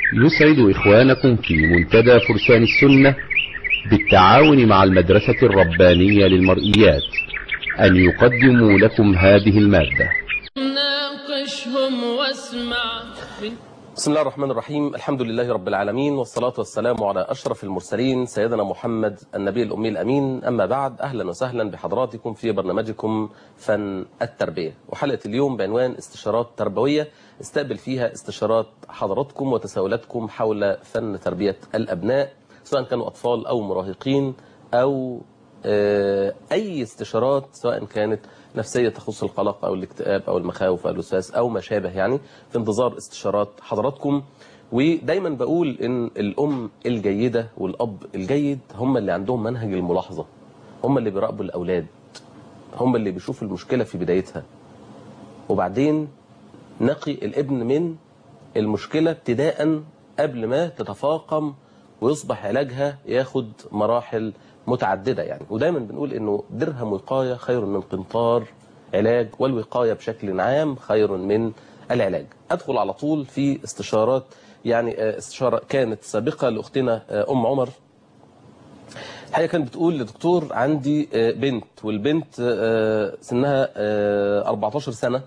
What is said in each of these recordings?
يسعد إخوانكم في منتدى فرسان السنة بالتعاون مع المدرسة الربانية للمرئيات أن يقدموا لكم هذه المادة ناقشهم واسمع من بسم الله الرحمن الرحيم الحمد لله رب العالمين والصلاة والسلام على أشرف المرسلين سيدنا محمد النبي الأمي الأمين أما بعد أهلا وسهلا بحضراتكم في برنامجكم فن التربية وحلقة اليوم بعنوان استشارات تربوية استقبل فيها استشارات حضراتكم وتساؤلاتكم حول فن تربية الأبناء سواء كانوا أطفال أو مراهقين أو آه، أي استشارات سواء كانت نفسية تخص القلق أو الاكتئاب أو المخاوف أو الوسواس أو ما شابه يعني في انتظار استشارات حضراتكم ودايما بقول إن الأم الجيدة والأب الجيد هم اللي عندهم منهج الملاحظة هم اللي بيراقبوا الأولاد هم اللي بيشوفوا المشكلة في بدايتها وبعدين نقي الابن من المشكلة ابتداء قبل ما تتفاقم ويصبح علاجها ياخد مراحل متعددة يعني ودايما بنقول انه درهم وقاية خير من قنطار علاج والوقاية بشكل عام خير من العلاج ادخل على طول في استشارات يعني آه، استشارة كانت سابقة لأختنا آه، أم عمر الحقيقة كانت بتقول لدكتور عندي آه، بنت والبنت آه، سنها آه، 14 سنة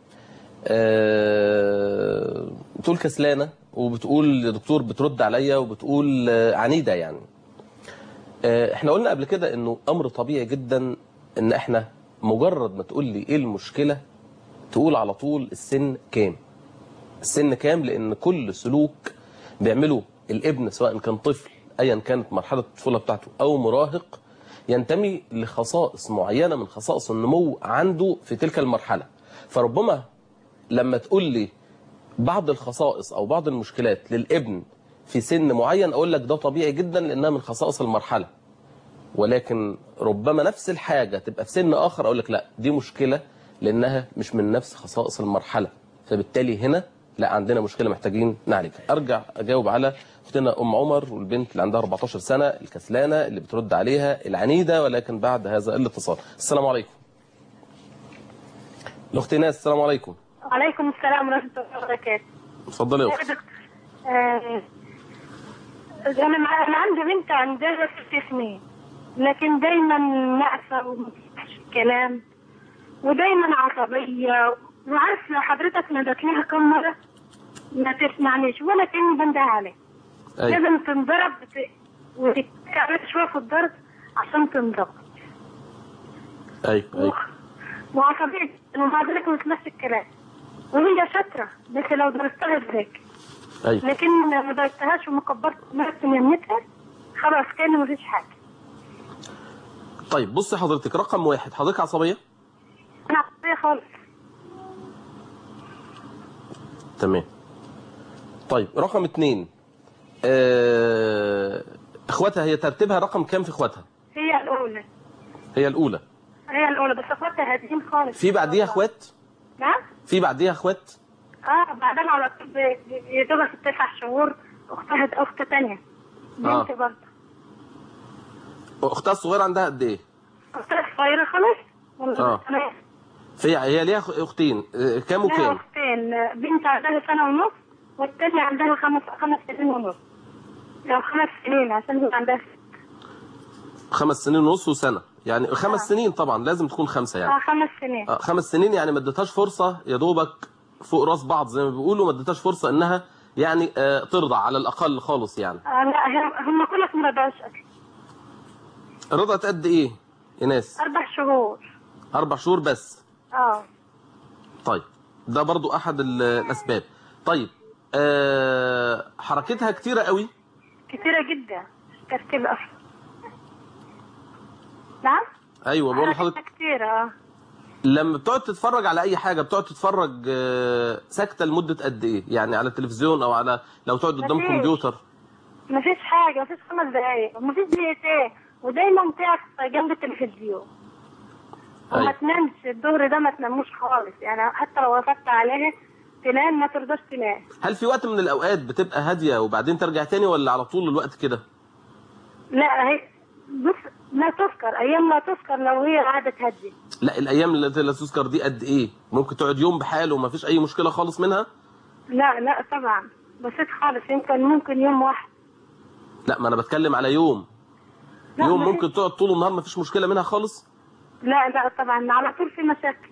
آه، بتقول كسلانة وبتقول لدكتور بترد عليا وبتقول آه، عنيدة يعني آه، احنا قلنا قبل كده انه امر طبيعي جدا ان احنا مجرد ما تقول لي ايه المشكلة تقول على طول السن كام السن كام لان كل سلوك بيعمله الابن سواء كان طفل ايا كانت مرحلة الطفولة بتاعته او مراهق ينتمي لخصائص معينة من خصائص النمو عنده في تلك المرحلة فربما لما تقول لي بعض الخصائص او بعض المشكلات للابن في سن معين اقول لك ده طبيعي جدا لانها من خصائص المرحله ولكن ربما نفس الحاجه تبقى في سن اخر اقول لك لا دي مشكله لانها مش من نفس خصائص المرحله فبالتالي هنا لا عندنا مشكله محتاجين نعالجها ارجع اجاوب على اختنا ام عمر والبنت اللي عندها 14 سنه الكسلانه اللي بترد عليها العنيده ولكن بعد هذا الاتصال السلام عليكم الاخت ناس السلام عليكم وعليكم السلام ورحمة الله وبركاته. اتفضلي يا يا اختي دكتور آه، أنا مع- أنا عندي بنت عندها ست سنين لكن دايما ناقصة ومفيش كلام ودايما عصبية وعارف لو حضرتك نادت لها كم مرة ما تسمعنيش ولا كأني بنده عليها. أيوة. لازم تنضرب بت- وتتكعبل شوية في الضرب عشان تنضرب. ايوه ايوه وعصبية جداً ومع ذلك مش نفس الكلام. وهي شاطرة بس لو درستها تذاكر. ايوه لكن ما درستهاش وما كبرت نفس نمتها خلاص كان مفيش حاجة طيب بصي حضرتك رقم واحد حضرتك عصبية أنا عصبية خالص تمام طيب رقم اتنين آه، اخواتها هي ترتيبها رقم كام في اخواتها هي الأولى هي الاولى هي الأولى بس أخواتها هادين خالص في بعديها اخوات نعم؟ في بعديها اخوات اه بعدين على طول ب- ب- يا دوبك في تسع شهور أختها أخت تانية بنت آه. برضه اختها الصغيرة عندها قد ايه أختها صغيرة خالص والله آه. تمام. في هي ليها أخ- اختين آه، كام لها وكام أختين بنت عندها سنة ونص والتانية عندها خمس خمس سنين ونص لو خمس سنين عشان هي عندها خمس سنين ونص وسنة يعني خمس سنين طبعا لازم تكون خمسة يعني اه خمس سنين آه، خمس سنين يعني ما اديتهاش فرصة يا دوبك فوق راس بعض زي ما بيقولوا ما اديتهاش فرصة انها يعني آه، ترضع على الاقل خالص يعني آه لا هم- هم كلهم ما رضعوش أصلا رضعت قد ايه ايناس أربع شهور اربع شهور بس اه طيب ده برضو احد ال- الاسباب طيب أه حركتها كتيرة قوي كتيرة جدا ترتيب أصلا نعم؟ ايوه بقول حركتها لحضرتك كتيرة اه لما بتقعد تتفرج على اي حاجة بتقعد تتفرج آه، ساكتة لمدة قد ايه يعني على التلفزيون او على لو تقعد قدام مفيش. كمبيوتر مفيش حاجة مفيش خمس دقايق مفيش دقيقتين ودايما تقف جنب التلفزيون وما أيوة. تنامش الظهر ده ما تناموش خالص يعني حتى لو وقفت عليها تنام ما ترضاش تنام هل في وقت من الاوقات بتبقى هادية وبعدين ترجع تاني ولا على طول الوقت كده لا هي بص لا تذكر ايام لا تذكر لو هي قاعدة تهدي لا الايام التي لا تذكر دي قد ايه ممكن تقعد يوم بحاله وما فيش اي مشكلة خالص منها لا لا طبعا بسيط خالص يمكن ممكن يوم واحد لا ما انا بتكلم على يوم لا، يوم ما- ممكن تقعد طول النهار ما فيش مشكله منها خالص لا لا طبعا على طول في مشاكل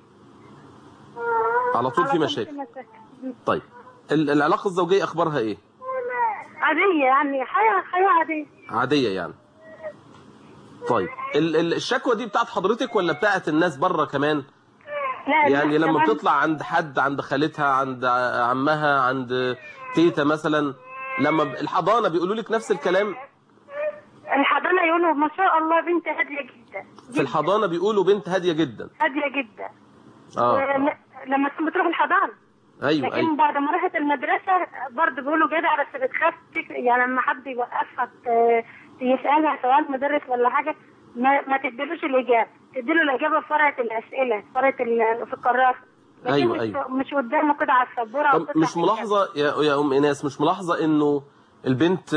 على طول في مشاكل طيب ال- العلاقه الزوجيه اخبارها ايه عادية يعني حياة حياة عادية عاديه يعني طيب ال- ال- الشكوى دي بتاعت حضرتك ولا بتاعت الناس بره كمان لا يعني لا، لما كمان بتطلع عند حد عند خالتها عند ع- عمها عند تيتا مثلا لما ب- الحضانه بيقولوا لك نفس الكلام الحضانة يقولوا ما شاء الله بنت هادية جدا في الحضانه بيقولوا بنت هاديه جدا هادية جدا اه ل- لما كانت بتروح الحضانة ايوه لكن ايوه بعد ما راحت المدرسة برضه بيقولوا جدع بس بتخاف تك- يعني لما حد يوقفها ت- يسألها سؤال مدرس ولا حاجة ما, ما تديلوش الإجابة تديله الإجابة في ورقة الأسئلة في ورقة ال- في الكراسة لكن أيوة، مش, أيوة. مش قدامه كده على السبورة أو طب تطلع مش في ملاحظه يا يا ام ايناس مش ملاحظه انه البنت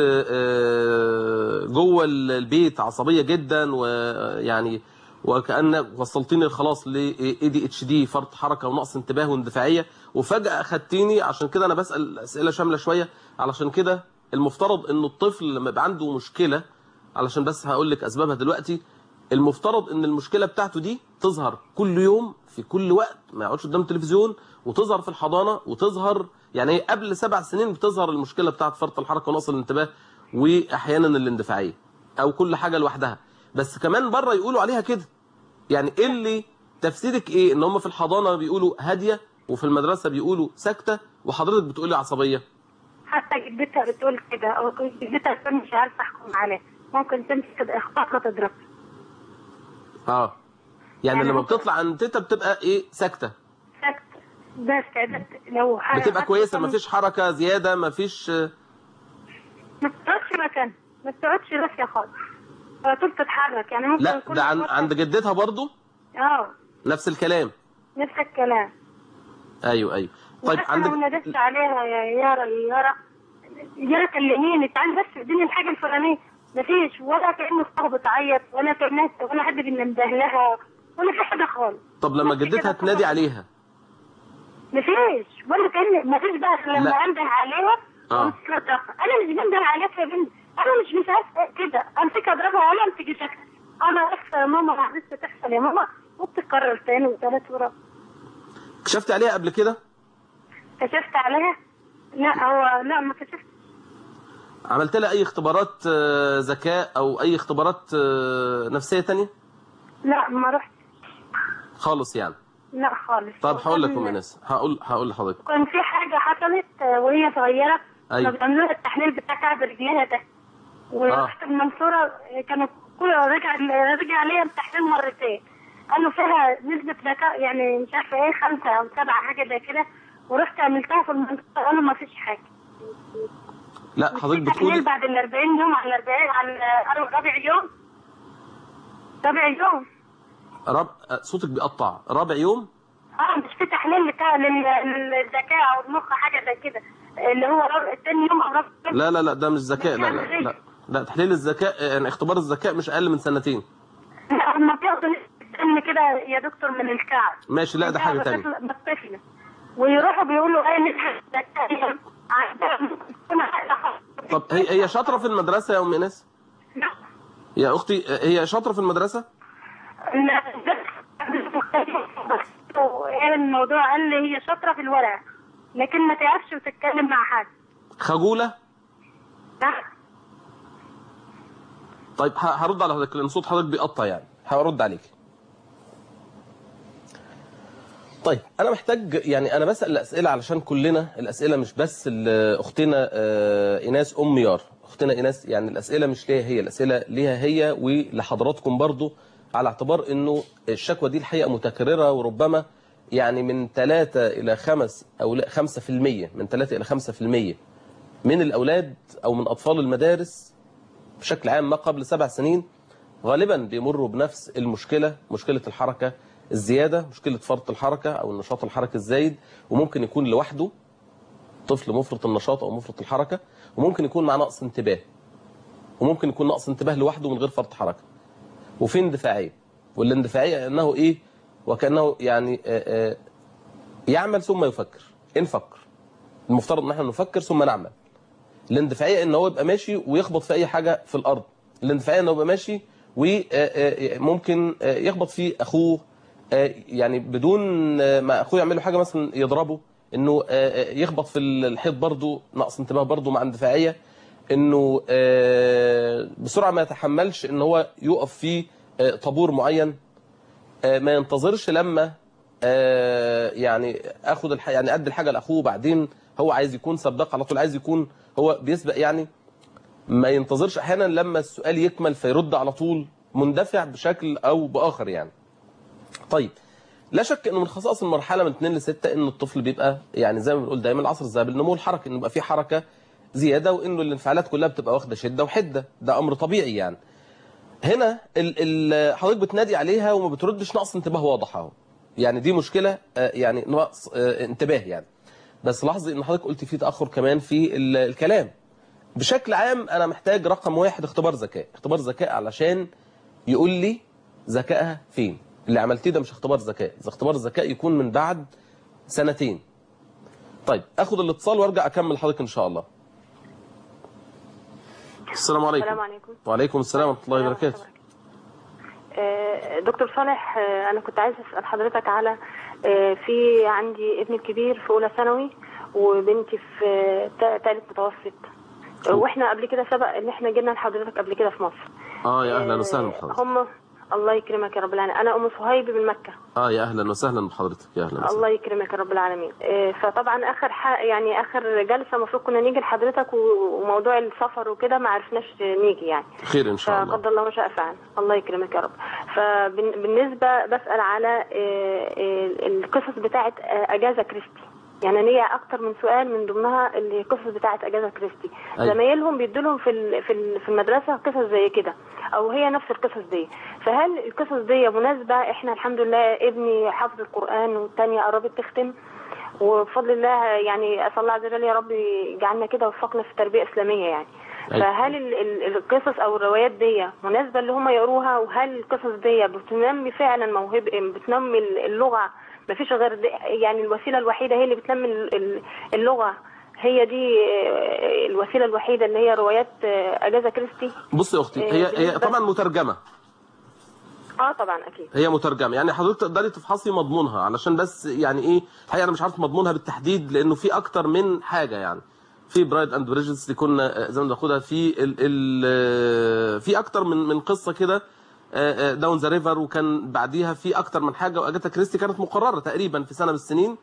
آه، جوه البيت عصبيه جدا ويعني وكانك وصلتني خلاص ل اي دي اتش دي فرط حركه ونقص انتباه واندفاعيه وفجاه اخدتيني عشان كده انا بسال اسئله شامله شويه علشان كده المفترض انه الطفل لما يبقى عنده مشكله علشان بس هقول لك اسبابها دلوقتي المفترض ان المشكله بتاعته دي تظهر كل يوم في كل وقت ما يقعدش قدام التلفزيون وتظهر في الحضانه وتظهر يعني هي قبل سبع سنين بتظهر المشكله بتاعت فرط الحركه ونقص الانتباه واحيانا الاندفاعيه او كل حاجه لوحدها بس كمان بره يقولوا عليها كده يعني ايه اللي تفسيرك ايه ان هم في الحضانه بيقولوا هاديه وفي المدرسه بيقولوا ساكته وحضرتك بتقولي عصبيه حتى جدتها بتقول كده او جدتها بتقول مش عارفه احكم عليه ممكن تمسك الاخطاء وتضرب اه يعني يعني لما ممكن- بتطلع عند تيتا بتبقى ايه ساكته سكت ده استعداد لو حاجة بتبقى كويسه مفيش حركه زياده مفيش ما بتقعدش مكان ما بتقعدش راسية خالص على طول تتحرك يعني ممكن لا كل ده عن فترة- عند جدتها برضو اه نفس الكلام نفس الكلام ايوه ايوه طيب وحتى لو عندك ناديت عليها يا يارا يا يارا يارا كلميني تعالي بس اديني الحاجه الفلانيه مفيش ولا كانه اختها بتعيط ولا كانها ولا حد بينده لها ولا في حاجه خالص طب لما بس جدتها كده تنادي طبعا. عليها مفيش ولا كان مفيش بقى لما لا. انده عليها آه. وأمسك أضربها. انا مش بنده عليك يا بنت انا مش مش عارفه كده امسك اضربها ولا امسك شكل انا اسفه يا ماما ما لسه تحصل يا ماما وبتتكرر تاني وثالث ورابع كشفت عليها قبل كده كشفت عليها لا هو لا ما كشفت عملت لها اي اختبارات آه، ذكاء او اي اختبارات آه، نفسيه تانية لا ما رحت خالص يعني لا خالص طب هقول لك كان- ام انس هقول هقول لحضرتك كان في حاجة حصلت آه، وهي صغيرة أيوة. كانوا بيعملوا لها التحليل بتاع كعب رجليها ده ورحت المنصورة آه، كانوا كل رجع رجع عليها التحليل مرتين قالوا فيها نسبة ذكاء يعني مش عارفة ايه خمسة أو سبعة حاجة زي كده ورحت عملتها في المنصورة قالوا ما فيش حاجة لا حضرتك التحليل بتقولي بعد ال 40 يوم على ال 40 على ال- رابع يوم رابع يوم رب... آه، صوتك بيقطع رابع يوم اه مش في تحليل بتاع لل- للذكاء او المخ حاجه زي كده اللي هو رابع- تاني يوم او رابع يوم لا لا لا ده مش ذكاء لا لا لا لا تحليل الذكاء آه، يعني اختبار الذكاء مش اقل من سنتين لا هم بياخدوا نسبة دم كده يا دكتور من الكعب ماشي لا ده حاجه تانية بتطلع- بتطفل ويروحوا بيقولوا ايه نسبة الذكاء عندها- طب هي هي شاطره في المدرسه يا ام انس لا يا اختي آه، هي شاطره في المدرسه لا ايه الموضوع قال لي هي شاطره في الورق لكن ما تعرفش وتتكلم مع حد خجوله لا طيب ه- هرد على حضرتك لان صوت حضرتك بيقطع يعني هرد عليك طيب انا محتاج يعني انا بسال الاسئله علشان كلنا الاسئله مش بس ل- اختنا آه، ايناس ام يار اختنا ايناس يعني الاسئله مش ليها هي الاسئله ليها هي ولحضراتكم برضو على اعتبار انه الشكوى دي الحقيقه متكرره وربما يعني من 3 الى 5 او لا 5% من 3 الى 5% من الاولاد او من اطفال المدارس بشكل عام ما قبل سبع سنين غالبا بيمروا بنفس المشكلة مشكلة الحركة الزيادة مشكلة فرط الحركة أو النشاط الحركي الزايد وممكن يكون لوحده طفل مفرط النشاط أو مفرط الحركة وممكن يكون مع نقص انتباه وممكن يكون نقص انتباه لوحده من غير فرط حركة وفي اندفاعية والاندفاعية أنه إيه وكأنه يعني آه، آه، يعمل ثم يفكر إن فكر المفترض ان احنا نفكر ثم نعمل الاندفاعيه ان هو يبقى ماشي ويخبط في اي حاجه في الارض الاندفاعيه ان هو يبقى ماشي وممكن يخبط في اخوه آه، يعني بدون آه، ما اخوه يعمل له حاجه مثلا يضربه انه آه، آه، يخبط في الحيط برضه نقص انتباه برضه مع اندفاعيه انه آه، بسرعه ما يتحملش ان هو يقف في آه، طابور معين آه، ما ينتظرش لما آه، يعني اخد الح... يعني ادي الحاجه لاخوه وبعدين هو عايز يكون سباق على طول عايز يكون هو بيسبق يعني ما ينتظرش احيانا لما السؤال يكمل فيرد على طول مندفع بشكل او باخر يعني طيب لا شك انه من خصائص المرحله من 2 ل 6 ان الطفل بيبقى يعني زي ما بنقول دايما العصر الذهبي النمو الحركي انه يبقى في حركه زياده وانه الانفعالات كلها بتبقى واخده شده وحده ده امر طبيعي يعني هنا ال ال حضرتك بتنادي عليها وما بتردش نقص انتباه واضح اهو يعني دي مشكله آه، يعني نقص آه، انتباه يعني بس لاحظي ان حضرتك قلت في تاخر كمان في ال- الكلام بشكل عام انا محتاج رقم واحد اختبار ذكاء اختبار ذكاء علشان يقول لي ذكائها فين اللي عملتيه ده مش اختبار ذكاء ده اختبار ذكاء يكون من بعد سنتين طيب اخد الاتصال وارجع اكمل حضرتك ان شاء الله السلام عليكم السلام عليكم وعليكم السلام ورحمه الله وبركاته آه، دكتور صالح آه، انا كنت عايزه اسال حضرتك على آه، في عندي ابني الكبير في اولى ثانوي وبنتي في آه، ثالث متوسط آه، واحنا قبل كده سبق ان احنا جينا لحضرتك قبل كده في مصر اه يا اهلا آه، وسهلا بحضرتك هم الله يكرمك يا رب العالمين انا ام صهيب من مكه اه يا اهلا وسهلا بحضرتك يا اهلا وسهلا الله يكرمك يا رب العالمين آه، فطبعا اخر ح... يعني اخر جلسه المفروض كنا نيجي لحضرتك و- وموضوع السفر وكده ما عرفناش نيجي يعني خير ان شاء الله فقدر الله ما شاء فعل الله يكرمك يا رب فبالنسبه بسال على آه، آه، القصص بتاعه آه، اجازه كريستي يعني أنا ليا اكتر من سؤال من ضمنها القصص بتاعه اجازه كريستي أيوة. زمايلهم بيدوا لهم في ال- في ال- في المدرسه قصص زي كده او هي نفس القصص دي فهل القصص دي مناسبه احنا الحمد لله ابني حافظ القران والثانيه قربت تختم وبفضل الله يعني اسال الله عز وجل يا رب يجعلنا كده وفقنا في تربيه اسلاميه يعني أيوة. فهل ال- ال- القصص او الروايات دي مناسبه اللي هم يقروها وهل القصص دي بتنمي فعلا موهبه بتنمي اللغه ما فيش غير دي يعني الوسيله الوحيده هي اللي بتنمي ال- ال- اللغه هي دي آه، الوسيله الوحيده اللي هي روايات آه، اجازا كريستي بصي يا اختي آه، هي هي بالنسبة- طبعا مترجمه اه طبعا اكيد هي مترجمه يعني حضرتك تقدري تفحصي مضمونها علشان بس يعني ايه الحقيقه انا مش عارف مضمونها بالتحديد لانه في اكتر من حاجه يعني في برايد اند بريجز اللي كنا آه، زي ما بناخدها في ال ال آه، في اكتر من من قصه كده داون ذا ريفر وكان بعديها في اكتر من حاجه واجاتا كريستي كانت مقرره تقريبا في سنه من السنين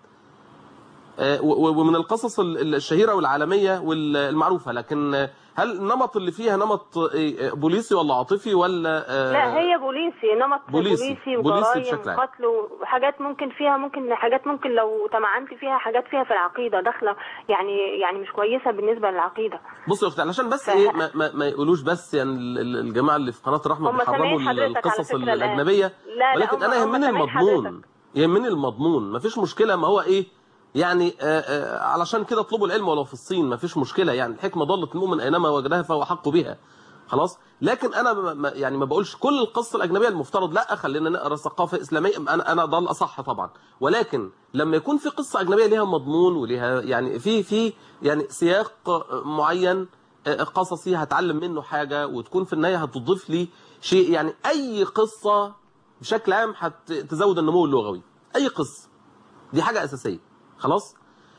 آه، و- و- ومن القصص ال- الشهيره والعالميه والمعروفه لكن آه، هل النمط اللي فيها نمط آه، آه، بوليسي ولا عاطفي ولا آه، لا هي بوليسي نمط بوليسي. بوليسي, بوليسي وجرايم بشكل عام. وقتل وحاجات ممكن فيها ممكن حاجات ممكن لو تمعنت فيها حاجات فيها في العقيده داخله يعني يعني مش كويسه بالنسبه للعقيده بص يا اختي علشان بس ف- ايه ما, ما, ما يقولوش بس يعني ال- ال- الجماعه اللي في قناه الرحمه هم بيحرموا سامعين حضرتك على القصص فكرة الآن. الاجنبيه لا، لا، ولكن هم- انا هم يهمني سامعين المضمون حضرتك. يهمني المضمون مفيش مشكله ما هو ايه يعني آه آه علشان كده اطلبوا العلم ولو في الصين مفيش مشكله يعني الحكمه ضلت المؤمن اينما وجدها فهو حق بها خلاص لكن انا ما ما- يعني ما بقولش كل القصه الاجنبيه المفترض لا خلينا نقرا ثقافه اسلاميه انا انا ده الاصح طبعا ولكن لما يكون في قصه اجنبيه ليها مضمون وليها يعني في في يعني سياق معين آه، قصصي هتعلم منه حاجه وتكون في النهايه هتضيف لي شيء يعني اي قصه بشكل عام هتزود النمو اللغوي اي قصه دي حاجه اساسيه خلاص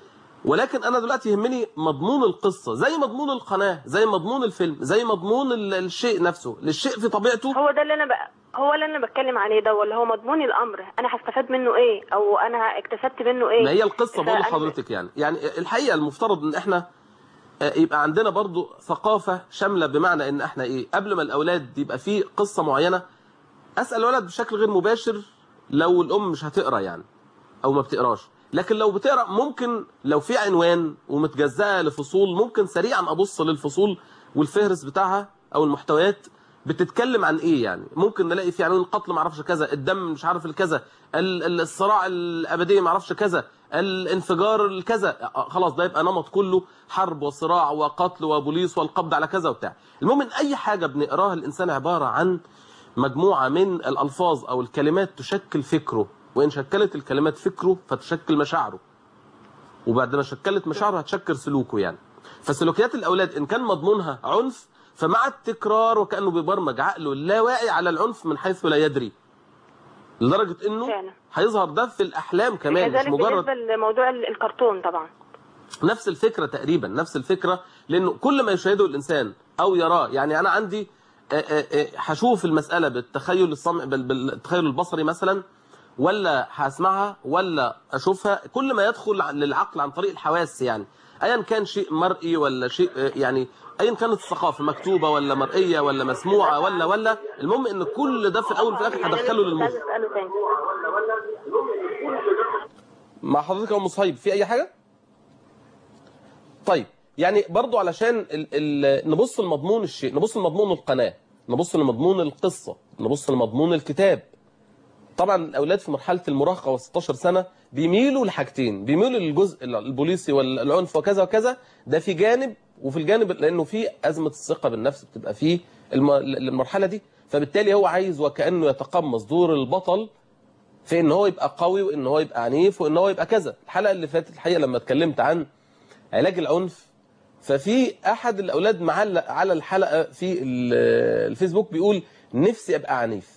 ولكن انا دلوقتي يهمني مضمون القصه زي مضمون القناه زي مضمون الفيلم زي مضمون ال- الشيء نفسه للشيء في طبيعته هو ده اللي انا بقى هو اللي انا بتكلم عليه ده ولا هو مضمون الامر انا هستفاد منه ايه او انا اكتسبت منه ايه ما هي القصه بقول فأنا- لحضرتك يعني يعني الحقيقه المفترض ان احنا آه، يبقى عندنا برضو ثقافه شامله بمعنى ان احنا ايه قبل ما الاولاد يبقى في قصه معينه اسال الولد بشكل غير مباشر لو الام مش هتقرا يعني او ما بتقراش لكن لو بتقرا ممكن لو في عنوان ومتجزأه لفصول ممكن سريعا ابص للفصول والفهرس بتاعها او المحتويات بتتكلم عن ايه يعني ممكن نلاقي في عنوان القتل ما اعرفش كذا الدم مش عارف الكذا ال- ال- الصراع الابديه ما اعرفش كذا الانفجار الكذا آه، خلاص ده يبقى نمط كله حرب وصراع وقتل وبوليس والقبض على كذا وبتاع المهم ان اي حاجه بنقراها الانسان عباره عن مجموعه من الالفاظ او الكلمات تشكل فكره وان شكلت الكلمات فكره فتشكل مشاعره وبعد ما شكلت مشاعره هتشكل سلوكه يعني فسلوكيات الاولاد ان كان مضمونها عنف فمع التكرار وكانه بيبرمج عقله اللاواعي على العنف من حيث لا يدري لدرجه انه فعلا. هيظهر ده في الاحلام كمان مش كذلك مجرد بالنسبه لموضوع ال- الكرتون طبعا نفس الفكره تقريبا نفس الفكره لانه كل ما يشاهده الانسان او يراه يعني انا عندي آه، آه، آه، هشوف المساله بالتخيل الصمع بال- بالتخيل البصري مثلا ولا هسمعها ولا اشوفها كل ما يدخل ع- للعقل عن طريق الحواس يعني ايا كان شيء مرئي ولا شيء آه، يعني ايا كانت الثقافه مكتوبه ولا مرئيه ولا مسموعه ولا ولا المهم ان كل ده في الاول وفي الاخر هدخله للمخ عايز اساله تاني مع حضرتك يا ام صهيب في اي حاجه طيب يعني برضو علشان ال ال نبص لمضمون الشيء نبص لمضمون القناه نبص لمضمون القصه نبص لمضمون الكتاب طبعا الاولاد في مرحله المراهقه و 16 سنه بيميلوا لحاجتين بيميلوا للجزء البوليسي والعنف وكذا وكذا ده في جانب وفي الجانب لانه في ازمه الثقه بالنفس بتبقى في الم- المرحله دي فبالتالي هو عايز وكانه يتقمص دور البطل في ان هو يبقى قوي وان هو يبقى عنيف وان هو يبقى كذا الحلقه اللي فاتت الحقيقه لما اتكلمت عن علاج العنف ففي احد الاولاد معلق على الحلقه في ال- الفيسبوك بيقول نفسي ابقى عنيف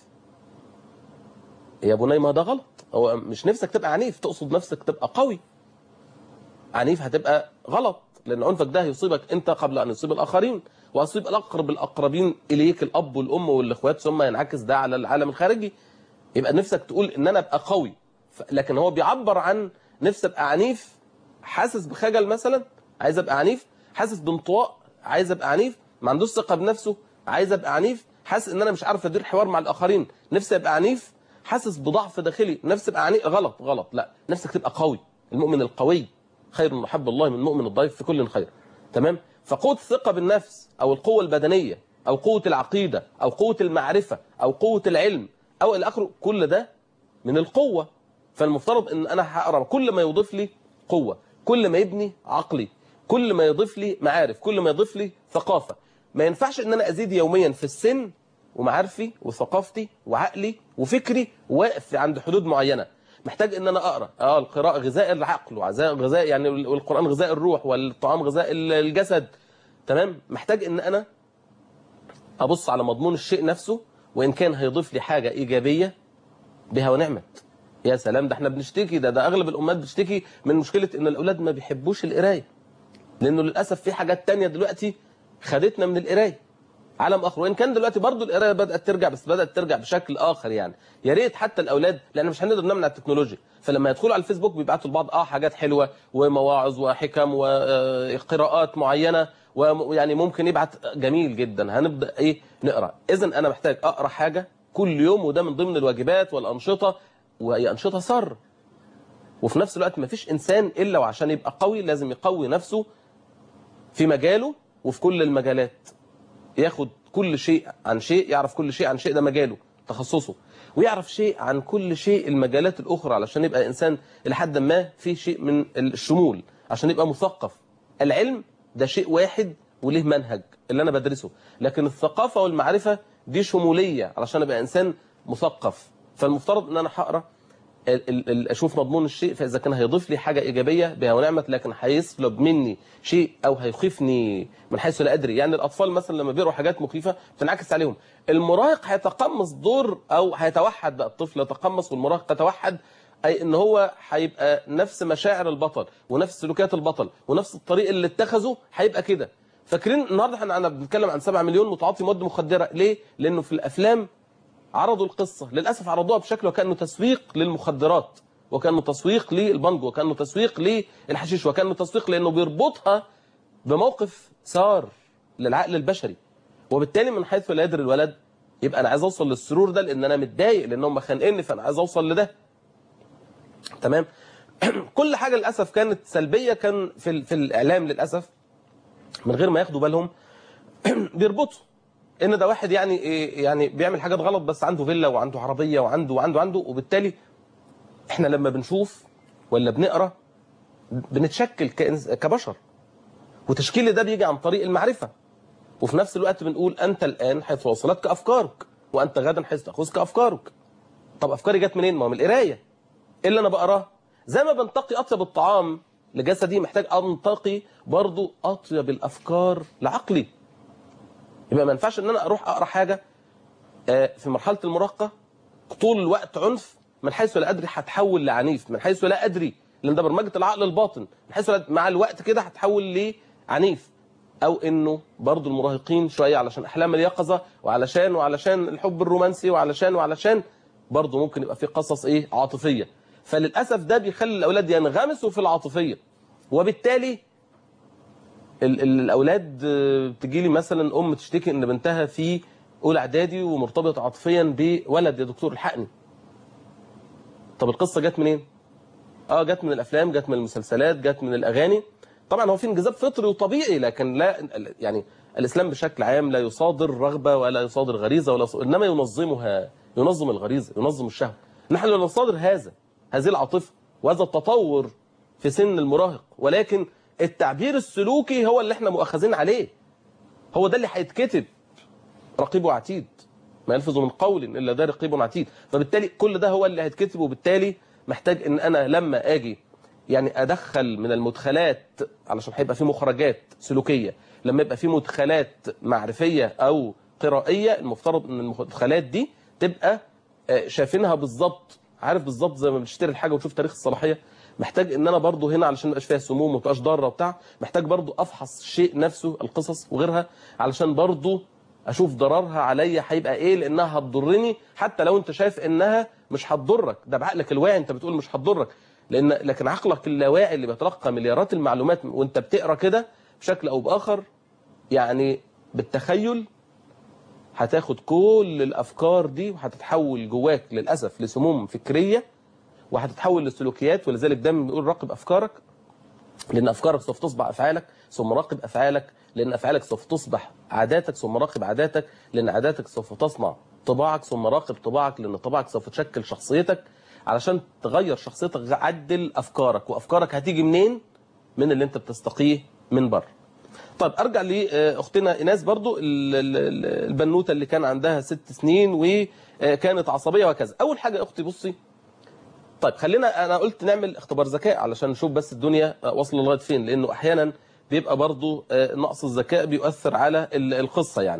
يا بني ما ده غلط هو مش نفسك تبقى عنيف تقصد نفسك تبقى قوي عنيف هتبقى غلط لان عنفك ده هيصيبك انت قبل ان يصيب الاخرين ويصيب الاقرب الاقربين اليك الاب والام والاخوات ثم ينعكس ده على العالم الخارجي يبقى نفسك تقول ان انا ابقى قوي ف- لكن هو بيعبر عن نفسي ابقى عنيف حاسس بخجل مثلا عايز ابقى عنيف حاسس بانطواء عايز ابقى عنيف ما عندوش ثقه بنفسه عايز ابقى عنيف حاسس ان انا مش عارف ادير حوار مع الاخرين نفسي ابقى عنيف حاسس بضعف داخلي نفسي ابقى عنيف غلط غلط لا نفسك تبقى قوي المؤمن القوي خير محب الله من المؤمن الضعيف في كل خير تمام فقوه الثقه بالنفس او القوه البدنيه او قوه العقيده او قوه المعرفه او قوه العلم او الى اخره كل ده من القوه فالمفترض ان انا هقرا كل ما يضيف لي قوه كل ما يبني عقلي كل ما يضيف لي معارف كل ما يضيف لي ثقافه ما ينفعش ان انا ازيد يوميا في السن ومعارفي وثقافتي وعقلي وفكري واقف عند حدود معينه محتاج ان انا اقرا اه القراءه غذاء العقل وغذاء غذاء يعني والقران غذاء الروح والطعام غذاء الجسد تمام محتاج ان انا ابص على مضمون الشيء نفسه وان كان هيضيف لي حاجه ايجابيه بها ونعمت يا سلام ده احنا بنشتكي ده ده اغلب الامهات بتشتكي من مشكله ان الاولاد ما بيحبوش القرايه لانه للاسف في حاجات تانية دلوقتي خدتنا من القرايه عالم اخر وان كان دلوقتي برضو القرايه بدات ترجع بس بدات ترجع بشكل اخر يعني يا ريت حتى الاولاد لان مش هنقدر نمنع التكنولوجيا فلما يدخلوا على الفيسبوك بيبعتوا لبعض اه حاجات حلوه ومواعظ وحكم وقراءات معينه ويعني ممكن يبعت جميل جدا هنبدا ايه نقرا اذا انا محتاج اقرا حاجه كل يوم وده من ضمن الواجبات والانشطه وهي انشطه سر وفي نفس الوقت ما فيش انسان الا وعشان يبقى قوي لازم يقوي نفسه في مجاله وفي كل المجالات ياخد كل شيء عن شيء يعرف كل شيء عن شيء ده مجاله تخصصه ويعرف شيء عن كل شيء المجالات الاخرى علشان يبقى انسان لحد ما في شيء من الشمول عشان يبقى مثقف العلم ده شيء واحد وليه منهج اللي انا بدرسه لكن الثقافه والمعرفه دي شموليه علشان ابقى انسان مثقف فالمفترض ان انا هقرا ال- ال- ال- اشوف مضمون الشيء فاذا كان هيضيف لي حاجه ايجابيه بها ونعمت لكن هيسلب مني شيء او هيخيفني من حيث لا ادري يعني الاطفال مثلا لما بيقروا حاجات مخيفه بتنعكس عليهم المراهق هيتقمص دور او هيتوحد بقى الطفل يتقمص والمراهق يتوحد اي ان هو هيبقى نفس مشاعر البطل ونفس سلوكيات البطل ونفس الطريق اللي اتخذه هيبقى كده فاكرين النهارده احنا أنا بنتكلم عن 7 مليون متعاطي مواد مخدره ليه لانه في الافلام عرضوا القصة للأسف عرضوها بشكل وكأنه تسويق للمخدرات وكأنه تسويق للبنجو وكأنه تسويق للحشيش وكأنه تسويق لأنه بيربطها بموقف سار للعقل البشري وبالتالي من حيث لا يدري الولد يبقى أنا عايز أوصل للسرور ده لأن أنا متضايق لأنهم خانقني فأنا عايز أوصل لده تمام كل حاجة للأسف كانت سلبية كان في, ال- في الإعلام للأسف من غير ما ياخدوا بالهم بيربطوا ان ده واحد يعني إيه يعني بيعمل حاجات غلط بس عنده فيلا وعنده عربيه وعنده وعنده عنده وبالتالي احنا لما بنشوف ولا بنقرا بنتشكل كإنس- كبشر وتشكيل ده بيجي عن طريق المعرفه وفي نفس الوقت بنقول انت الان حيث وصلتك افكارك وانت غدا حيث تاخذك افكارك طب افكاري جت منين ما هو من القرايه إيه اللي انا بقراه زي ما بنتقي اطيب الطعام لجسدي محتاج انتقي برضو اطيب الافكار لعقلي يبقى ما ينفعش ان انا اروح اقرا حاجه آه، في مرحله المراهقه طول الوقت عنف من حيث لا ادري هتحول لعنيف من حيث لا ادري لان ده برمجه العقل الباطن من حيث لا مع الوقت كده هتحول لعنيف او انه برضو المراهقين شويه علشان احلام اليقظه وعلشان وعلشان الحب الرومانسي وعلشان وعلشان برضو ممكن يبقى في قصص ايه عاطفيه فللاسف ده بيخلي الاولاد ينغمسوا في العاطفيه وبالتالي ال- ال- الاولاد بتجي لي مثلا ام تشتكي ان بنتها في اولى اعدادي ومرتبطه عاطفيا بولد يا دكتور الحقني طب القصه جت منين اه جت من الافلام جت من المسلسلات جت من الاغاني طبعا هو في انجذاب فطري وطبيعي لكن لا يعني الاسلام بشكل عام لا يصادر رغبه ولا يصادر غريزه ولا يصادر انما ينظمها ينظم الغريزه ينظم الشهوه نحن لا نصادر هذا هذه العاطفه وهذا التطور في سن المراهق ولكن التعبير السلوكي هو اللي احنا مؤاخذين عليه هو ده اللي هيتكتب رقيب وعتيد ما يلفظ من قول الا ده رقيب عتيد فبالتالي كل ده هو اللي هيتكتب وبالتالي محتاج ان انا لما اجي يعني ادخل من المدخلات علشان هيبقى في مخرجات سلوكيه لما يبقى في مدخلات معرفيه او قرائيه المفترض ان المدخلات دي تبقى آه، شايفينها بالظبط عارف بالظبط زي ما بتشتري الحاجه وتشوف تاريخ الصلاحيه محتاج ان انا برضو هنا علشان ما يبقاش فيها سموم وما تبقاش ضاره وبتاع محتاج برضو افحص الشيء نفسه القصص وغيرها علشان برضو اشوف ضررها عليا هيبقى ايه لانها هتضرني حتى لو انت شايف انها مش هتضرك ده بعقلك الواعي انت بتقول مش هتضرك لان لكن عقلك اللاواعي اللي بيتلقى مليارات المعلومات وانت بتقرا كده بشكل او باخر يعني بالتخيل هتاخد كل الافكار دي وهتتحول جواك للاسف لسموم فكريه وهتتحول لسلوكيات ولذلك دايما بنقول راقب افكارك لان افكارك سوف تصبح افعالك ثم راقب افعالك لان افعالك سوف تصبح عاداتك ثم راقب عاداتك لان عاداتك سوف تصنع طباعك ثم راقب طباعك لان طباعك سوف تشكل شخصيتك علشان تغير شخصيتك عدل افكارك وافكارك هتيجي منين من اللي انت بتستقيه من بره طيب ارجع لاختنا ايناس برضو ال- ال- ال- البنوته اللي كان عندها ست سنين وكانت عصبيه وكذا اول حاجه يا اختي بصي طيب خلينا انا قلت نعمل اختبار ذكاء علشان نشوف بس الدنيا واصله لغايه فين لانه احيانا بيبقى برضو آه، نقص الذكاء بيؤثر على ال- القصه يعني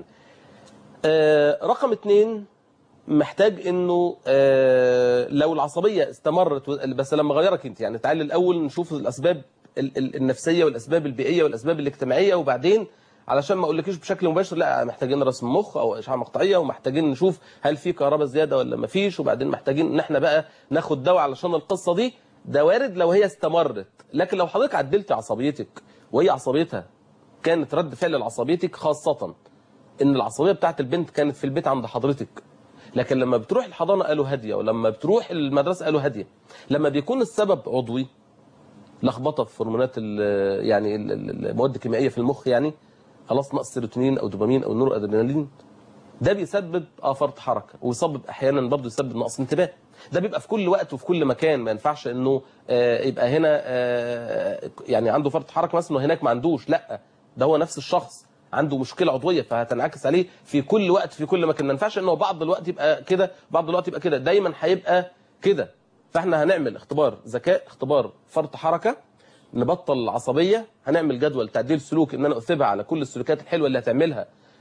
آه، رقم اتنين محتاج انه آه، لو العصبيه استمرت و- بس لما غيرك انت يعني تعالي الاول نشوف الاسباب ال- ال- النفسيه والاسباب البيئيه والاسباب الاجتماعيه وبعدين علشان ما اقولكيش بشكل مباشر لا محتاجين رسم مخ او اشعه مقطعيه ومحتاجين نشوف هل في كهرباء زياده ولا ما فيش وبعدين محتاجين ان احنا بقى ناخد دواء علشان القصه دي ده وارد لو هي استمرت لكن لو حضرتك عدلت عصبيتك وهي عصبيتها كانت رد فعل لعصبيتك خاصه ان العصبيه بتاعت البنت كانت في البيت عند حضرتك لكن لما بتروح الحضانه قالوا هاديه ولما بتروح المدرسه قالوا هاديه لما بيكون السبب عضوي لخبطه في هرمونات ال- يعني ال- ال- المواد الكيميائيه في المخ يعني خلاص نقص سيروتونين او دوبامين او نور ادرينالين ده بيسبب اه فرط حركه ويسبب احيانا برضه يسبب نقص انتباه ده بيبقى في كل وقت وفي كل مكان ما ينفعش انه آه يبقى هنا آه يعني عنده فرط حركه مثلا وهناك ما عندوش لا ده هو نفس الشخص عنده مشكله عضويه فهتنعكس عليه في كل وقت في كل مكان ما ينفعش انه بعض الوقت يبقى كده بعض الوقت يبقى كده دايما هيبقى كده فاحنا هنعمل اختبار ذكاء اختبار فرط حركه نبطل العصبيه هنعمل جدول تعديل سلوك ان انا اثبها على كل السلوكات الحلوه اللي هتعملها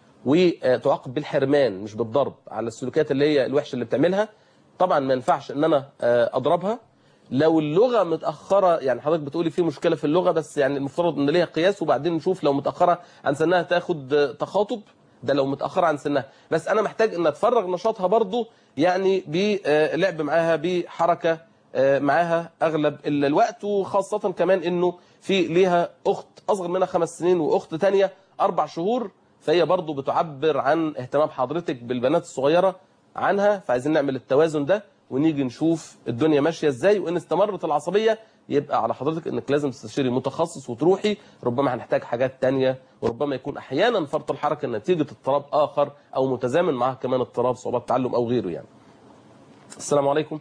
وتعاقب بالحرمان مش بالضرب على السلوكيات اللي هي الوحشه اللي بتعملها طبعا ما ينفعش ان انا آه، اضربها لو اللغه متاخره يعني حضرتك بتقولي في مشكله في اللغه بس يعني المفترض ان ليها قياس وبعدين نشوف لو متاخره عن سنها تاخد آه، تخاطب ده لو متاخره عن سنها بس انا محتاج ان اتفرغ نشاطها برضو يعني بلعب معاها بحركه آه، معاها اغلب ال- الوقت وخاصه كمان انه في ليها اخت اصغر منها خمس سنين واخت تانية اربع شهور فهي برضو بتعبر عن اهتمام حضرتك بالبنات الصغيره عنها فعايزين نعمل التوازن ده ونيجي نشوف الدنيا ماشيه ازاي وان استمرت العصبيه يبقى على حضرتك انك لازم تستشيري متخصص وتروحي ربما هنحتاج حاجات تانية وربما يكون احيانا فرط الحركه نتيجه اضطراب اخر او متزامن معاه كمان اضطراب صعوبات تعلم او غيره يعني. السلام عليكم.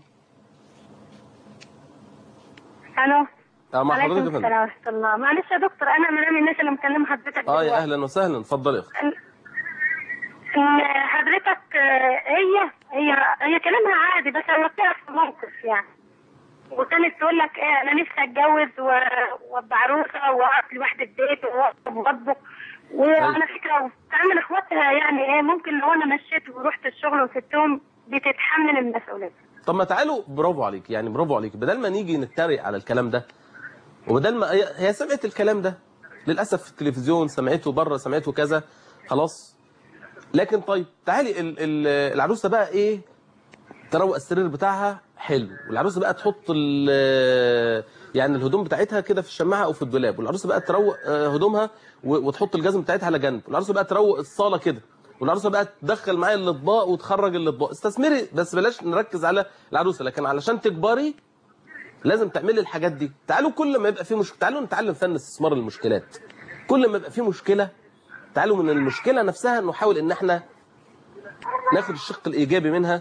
الو اه مع عليكم حضرتك يا فندم. السلام ورحمه الله معلش يا دكتور انا من الناس اللي مكلمه حضرتك اه يا دلوقتي. اهلا وسهلا اتفضلي يا اختي. إن حضرتك آه، هي هي هي كلامها عادي بس هو بتعرف في موقف يعني وكانت تقول لك ايه انا نفسي اتجوز و- وابقى عروسه واقف لوحدي في بيت واقف واطبخ وانا فكره تعمل اخواتها يعني ايه ممكن لو انا مشيت ورحت الشغل وسبتهم بتتحمل المسؤوليه طب ما تعالوا برافو عليك يعني برافو عليك بدل ما نيجي نتريق على الكلام ده وبدل ما هي هي سمعت الكلام ده للاسف في التلفزيون سمعته بره سمعته كذا خلاص لكن طيب تعالي ال- ال- العروسه بقى ايه تروق السرير بتاعها حلو والعروسه بقى تحط ال- يعني الهدوم بتاعتها كده في الشماعه او في الدولاب والعروسه بقى تروق آه، هدومها و- وتحط الجزم بتاعتها على جنب والعروسه بقى تروق الصاله كده والعروسه بقى تدخل معايا الاطباق وتخرج الاطباق استثمري بس بلاش نركز على العروسه لكن علشان تكبري لازم تعملي الحاجات دي تعالوا كل ما يبقى في مشكله تعالوا نتعلم فن استثمار المشكلات كل ما يبقى في مشكله تعالوا من المشكله نفسها نحاول ان احنا ناخد الشق الايجابي منها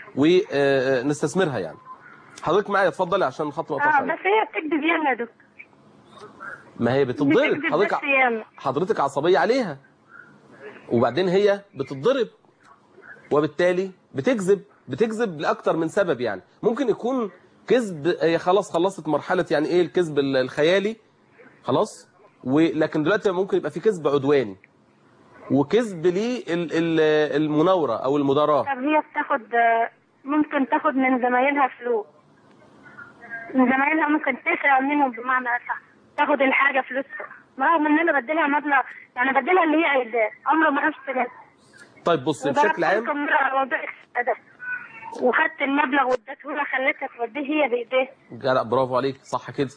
ونستثمرها يعني حضرتك معايا اتفضلي عشان الخط ما اه يقطعش بس عليك. هي بتكذب ياما يا دكتور ما هي بتتضرب بتكذب حضرتك بس ياما حضرتك عصبيه عليها وبعدين هي بتتضرب وبالتالي بتكذب بتكذب لاكتر من سبب يعني ممكن يكون كذب هي خلاص خلصت مرحله يعني ايه الكذب ال- الخيالي خلاص ولكن دلوقتي ممكن يبقى في كذب عدواني وكذب للمناوره او المداراه طب هي بتاخد آه، ممكن تاخد من زمايلها فلوس من زمايلها ممكن تسرق منهم بمعنى اصح تاخد الحاجه فلوسها رغم ان انا بديلها مبلغ يعني بديلها اللي هي عايزاه عمره ما عرفت كده طيب بص بشكل عام مرة على موضوع السرقة ده وخدت المبلغ واديته لها خليتها توديه هي بايديها لا برافو عليك صح كده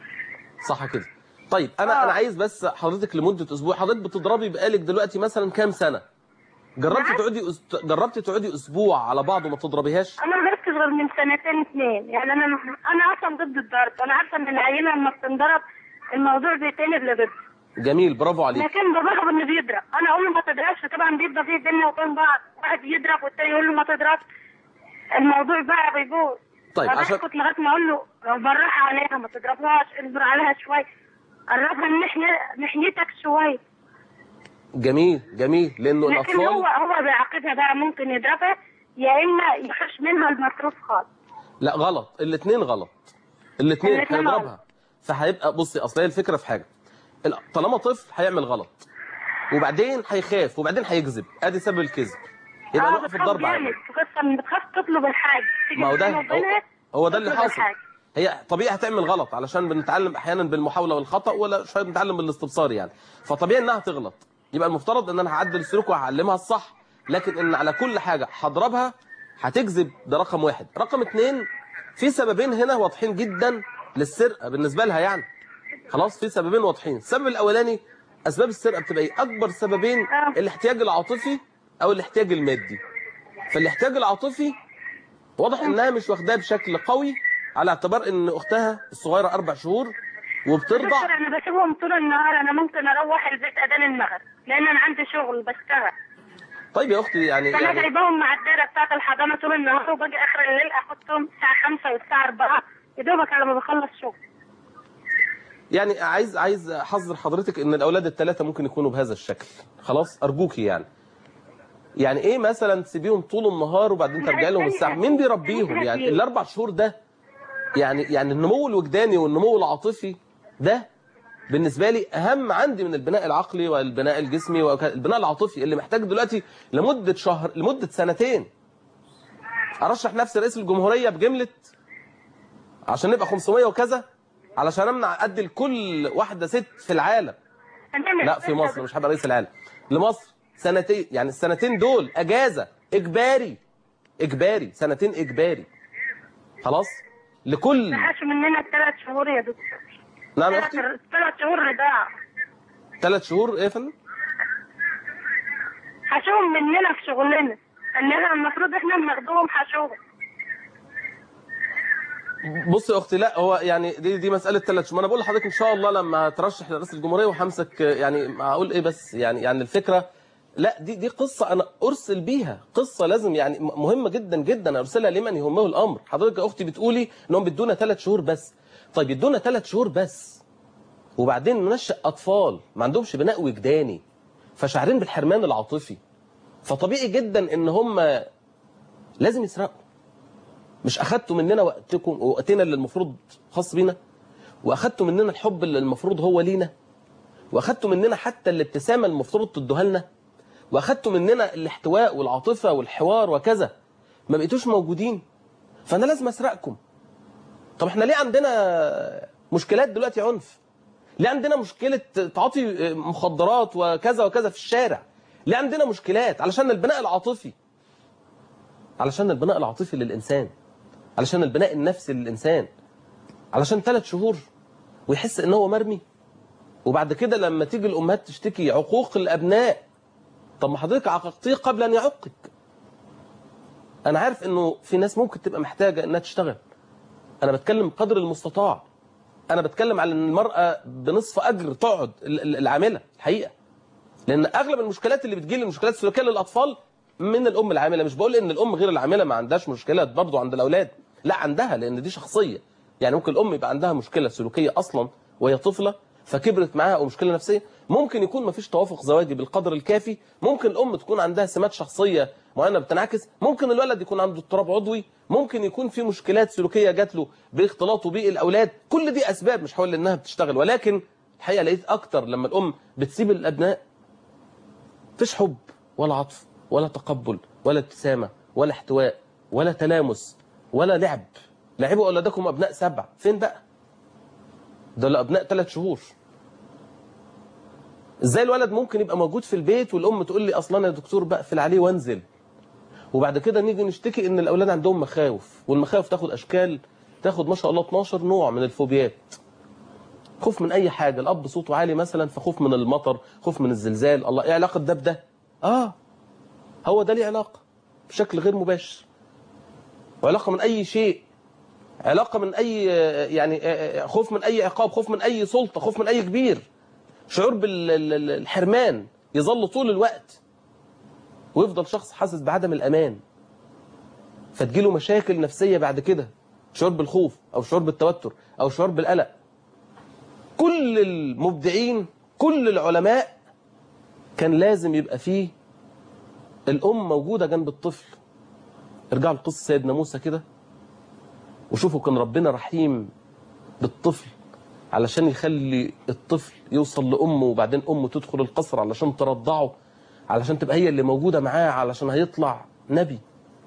صح كده طيب انا آه. انا عايز بس حضرتك لمده اسبوع حضرتك بتضربي بقالك دلوقتي مثلا كام سنه جربتي نعم. تقعدي أس- جربتي تقعدي اسبوع على بعض وما تضربيهاش انا ما جربتش غير من سنتين اتنين يعني انا انا اصلا ضد الضرب انا عارفه ان العيله لما بتنضرب الموضوع بيتقلب لضد جميل برافو عليك لكن باباها انه بيضرب انا اقول له ما تضربش طبعا بيبقى فيه بينا وبين بعض واحد يضرب والتاني يقول له ما تضربش الموضوع بقى بيبوظ طيب عشان فبسكت لغايه ما اقول له بالراحه عليها ما تضربهاش اصبر عليها شويه قربها من ناحيه ناحيتك شويه جميل جميل لانه لكن الاطفال هو هو بيعاقبها بقى ممكن يضربها يا اما يحش منها المصروف خالص لا غلط الاثنين غلط الاثنين الاتنين هيضربها فهيبقى بصي اصل هي الفكره في حاجه ال- طالما طفل هيعمل غلط وبعدين هيخاف وبعدين هيكذب ادي سبب الكذب يبقى اه نوقف بتخاف الضرب عليه جامد بتخاف بتخاف تطلب الحاجه تيجي ما هو ده بينها هو, وبينها هو ده اللي تطلب حاصل الحاجة. هي طبيعي هتعمل غلط علشان بنتعلم احيانا بالمحاوله والخطا ولا شويه بنتعلم بالاستبصار يعني فطبيعي انها تغلط يبقى المفترض ان انا هعدل السلوك وهعلمها الصح لكن ان على كل حاجه هضربها هتكذب ده رقم واحد رقم اتنين في سببين هنا واضحين جدا للسرقه بالنسبه لها يعني خلاص في سببين واضحين السبب الاولاني اسباب السرقه بتبقى ايه اكبر سببين آه. الاحتياج العاطفي او الاحتياج المادي فالاحتياج العاطفي واضح انها مش واخداه بشكل قوي على اعتبار ان اختها الصغيره اربع شهور وبترضع دكتور انا بسيبهم طول النهار انا ممكن اروح البيت اذان المغرب لان انا عندي شغل بشتغل طيب يا اختي يعني فانا يعني جايباهم مع الدايره بتاعت الحضانه طول النهار وباجي اخر الليل احطهم الساعه 5 والساعه 4 يا دوبك على ما بخلص شغل يعني عايز عايز احذر حضرتك ان الاولاد الثلاثه ممكن يكونوا بهذا الشكل خلاص ارجوكي يعني يعني ايه مثلا تسيبيهم طول النهار وبعدين ترجعي لهم الساعه مين بيربيهم يعني الاربع شهور ده يعني يعني النمو الوجداني والنمو العاطفي ده بالنسبه لي اهم عندي من البناء العقلي والبناء الجسمي والبناء العاطفي اللي محتاج دلوقتي لمده شهر لمده سنتين ارشح نفسي رئيس الجمهوريه بجمله عشان نبقى 500 وكذا علشان امنع ادي لكل واحده ست في العالم لا في مصر مش هبقى رئيس العالم لمصر سنتين يعني السنتين دول اجازه اجباري اجباري سنتين اجباري خلاص لكل حاشوا مننا ثلاث شهور يا دكتور نعم يا اختي ثلاث شهور رضاعه ثلاث شهور ايه يا فندم حشوهم مننا في شغلنا اننا المفروض احنا بناخدوهم حشوهم بص يا اختي لا هو يعني دي دي مساله ثلاث شهور ما انا بقول لحضرتك ان شاء الله لما ترشح لرئاسه الجمهوريه وهمسك يعني هقول ايه بس يعني يعني الفكره لا دي دي قصه انا ارسل بيها قصه لازم يعني م- مهمه جدا جدا ارسلها لمن يهمه الامر حضرتك يا اختي بتقولي انهم بيدونا ثلاث شهور بس طيب يدونا ثلاث شهور بس وبعدين ننشئ اطفال ما عندهمش بناء وجداني فشعرين بالحرمان العاطفي فطبيعي جدا ان هم لازم يسرقوا مش اخدتوا مننا وقتكم وقتنا اللي المفروض خاص بينا واخدتوا مننا الحب اللي المفروض هو لينا واخدتوا مننا حتى الابتسامه المفروض تدوها لنا واخدتوا مننا الاحتواء والعاطفه والحوار وكذا ما بقيتوش موجودين فانا لازم اسرقكم طب احنا ليه عندنا مشكلات دلوقتي عنف ليه عندنا مشكله تعاطي مخدرات وكذا وكذا في الشارع ليه عندنا مشكلات علشان البناء العاطفي علشان البناء العاطفي للانسان علشان البناء النفسي للانسان علشان ثلاث شهور ويحس ان هو مرمي وبعد كده لما تيجي الامهات تشتكي عقوق الابناء طب ما حضرتك عاقبتيه قبل ان يعقك انا عارف انه في ناس ممكن تبقى محتاجه انها تشتغل انا بتكلم قدر المستطاع انا بتكلم على ان المراه بنصف اجر تقعد ال- ال- العامله الحقيقه لان اغلب المشكلات اللي بتجيلي المشكلات السلوكيه للاطفال من الام العامله مش بقول ان الام غير العامله ما عندهاش مشكلات برضو عند الاولاد لا عندها لان دي شخصيه يعني ممكن الام يبقى عندها مشكله سلوكيه اصلا وهي طفله فكبرت معاها او مشكله نفسيه ممكن يكون ما فيش توافق زواجي بالقدر الكافي ممكن الام تكون عندها سمات شخصيه معينه بتنعكس ممكن الولد يكون عنده اضطراب عضوي ممكن يكون في مشكلات سلوكيه جات له باختلاطه بالاولاد كل دي اسباب مش هقول انها بتشتغل ولكن الحقيقه لقيت اكتر لما الام بتسيب الابناء مفيش حب ولا عطف ولا تقبل ولا ابتسامه ولا احتواء ولا تلامس ولا لعب لعبوا اولادكم ابناء سبع فين بقى دول ابناء ثلاث شهور ازاي الولد ممكن يبقى موجود في البيت والام تقول لي اصلا يا دكتور بقفل عليه وانزل وبعد كده نيجي نشتكي ان الاولاد عندهم مخاوف والمخاوف تاخد اشكال تاخد ما شاء الله 12 نوع من الفوبيات خوف من اي حاجه الاب صوته عالي مثلا فخوف من المطر خوف من الزلزال الله ايه علاقه ده بده اه هو ده ليه علاقه بشكل غير مباشر وعلاقه من اي شيء علاقه من اي يعني خوف من اي عقاب خوف من اي سلطه خوف من اي كبير شعور بالحرمان يظل طول الوقت ويفضل شخص حاسس بعدم الامان فتجيله مشاكل نفسيه بعد كده شعور بالخوف او شعور بالتوتر او شعور بالقلق كل المبدعين كل العلماء كان لازم يبقى فيه الام موجوده جنب الطفل ارجعوا لقصه سيدنا موسى كده وشوفوا كان ربنا رحيم بالطفل علشان يخلي الطفل يوصل لامه وبعدين امه تدخل القصر علشان ترضعه علشان تبقى هي اللي موجوده معاه علشان هيطلع نبي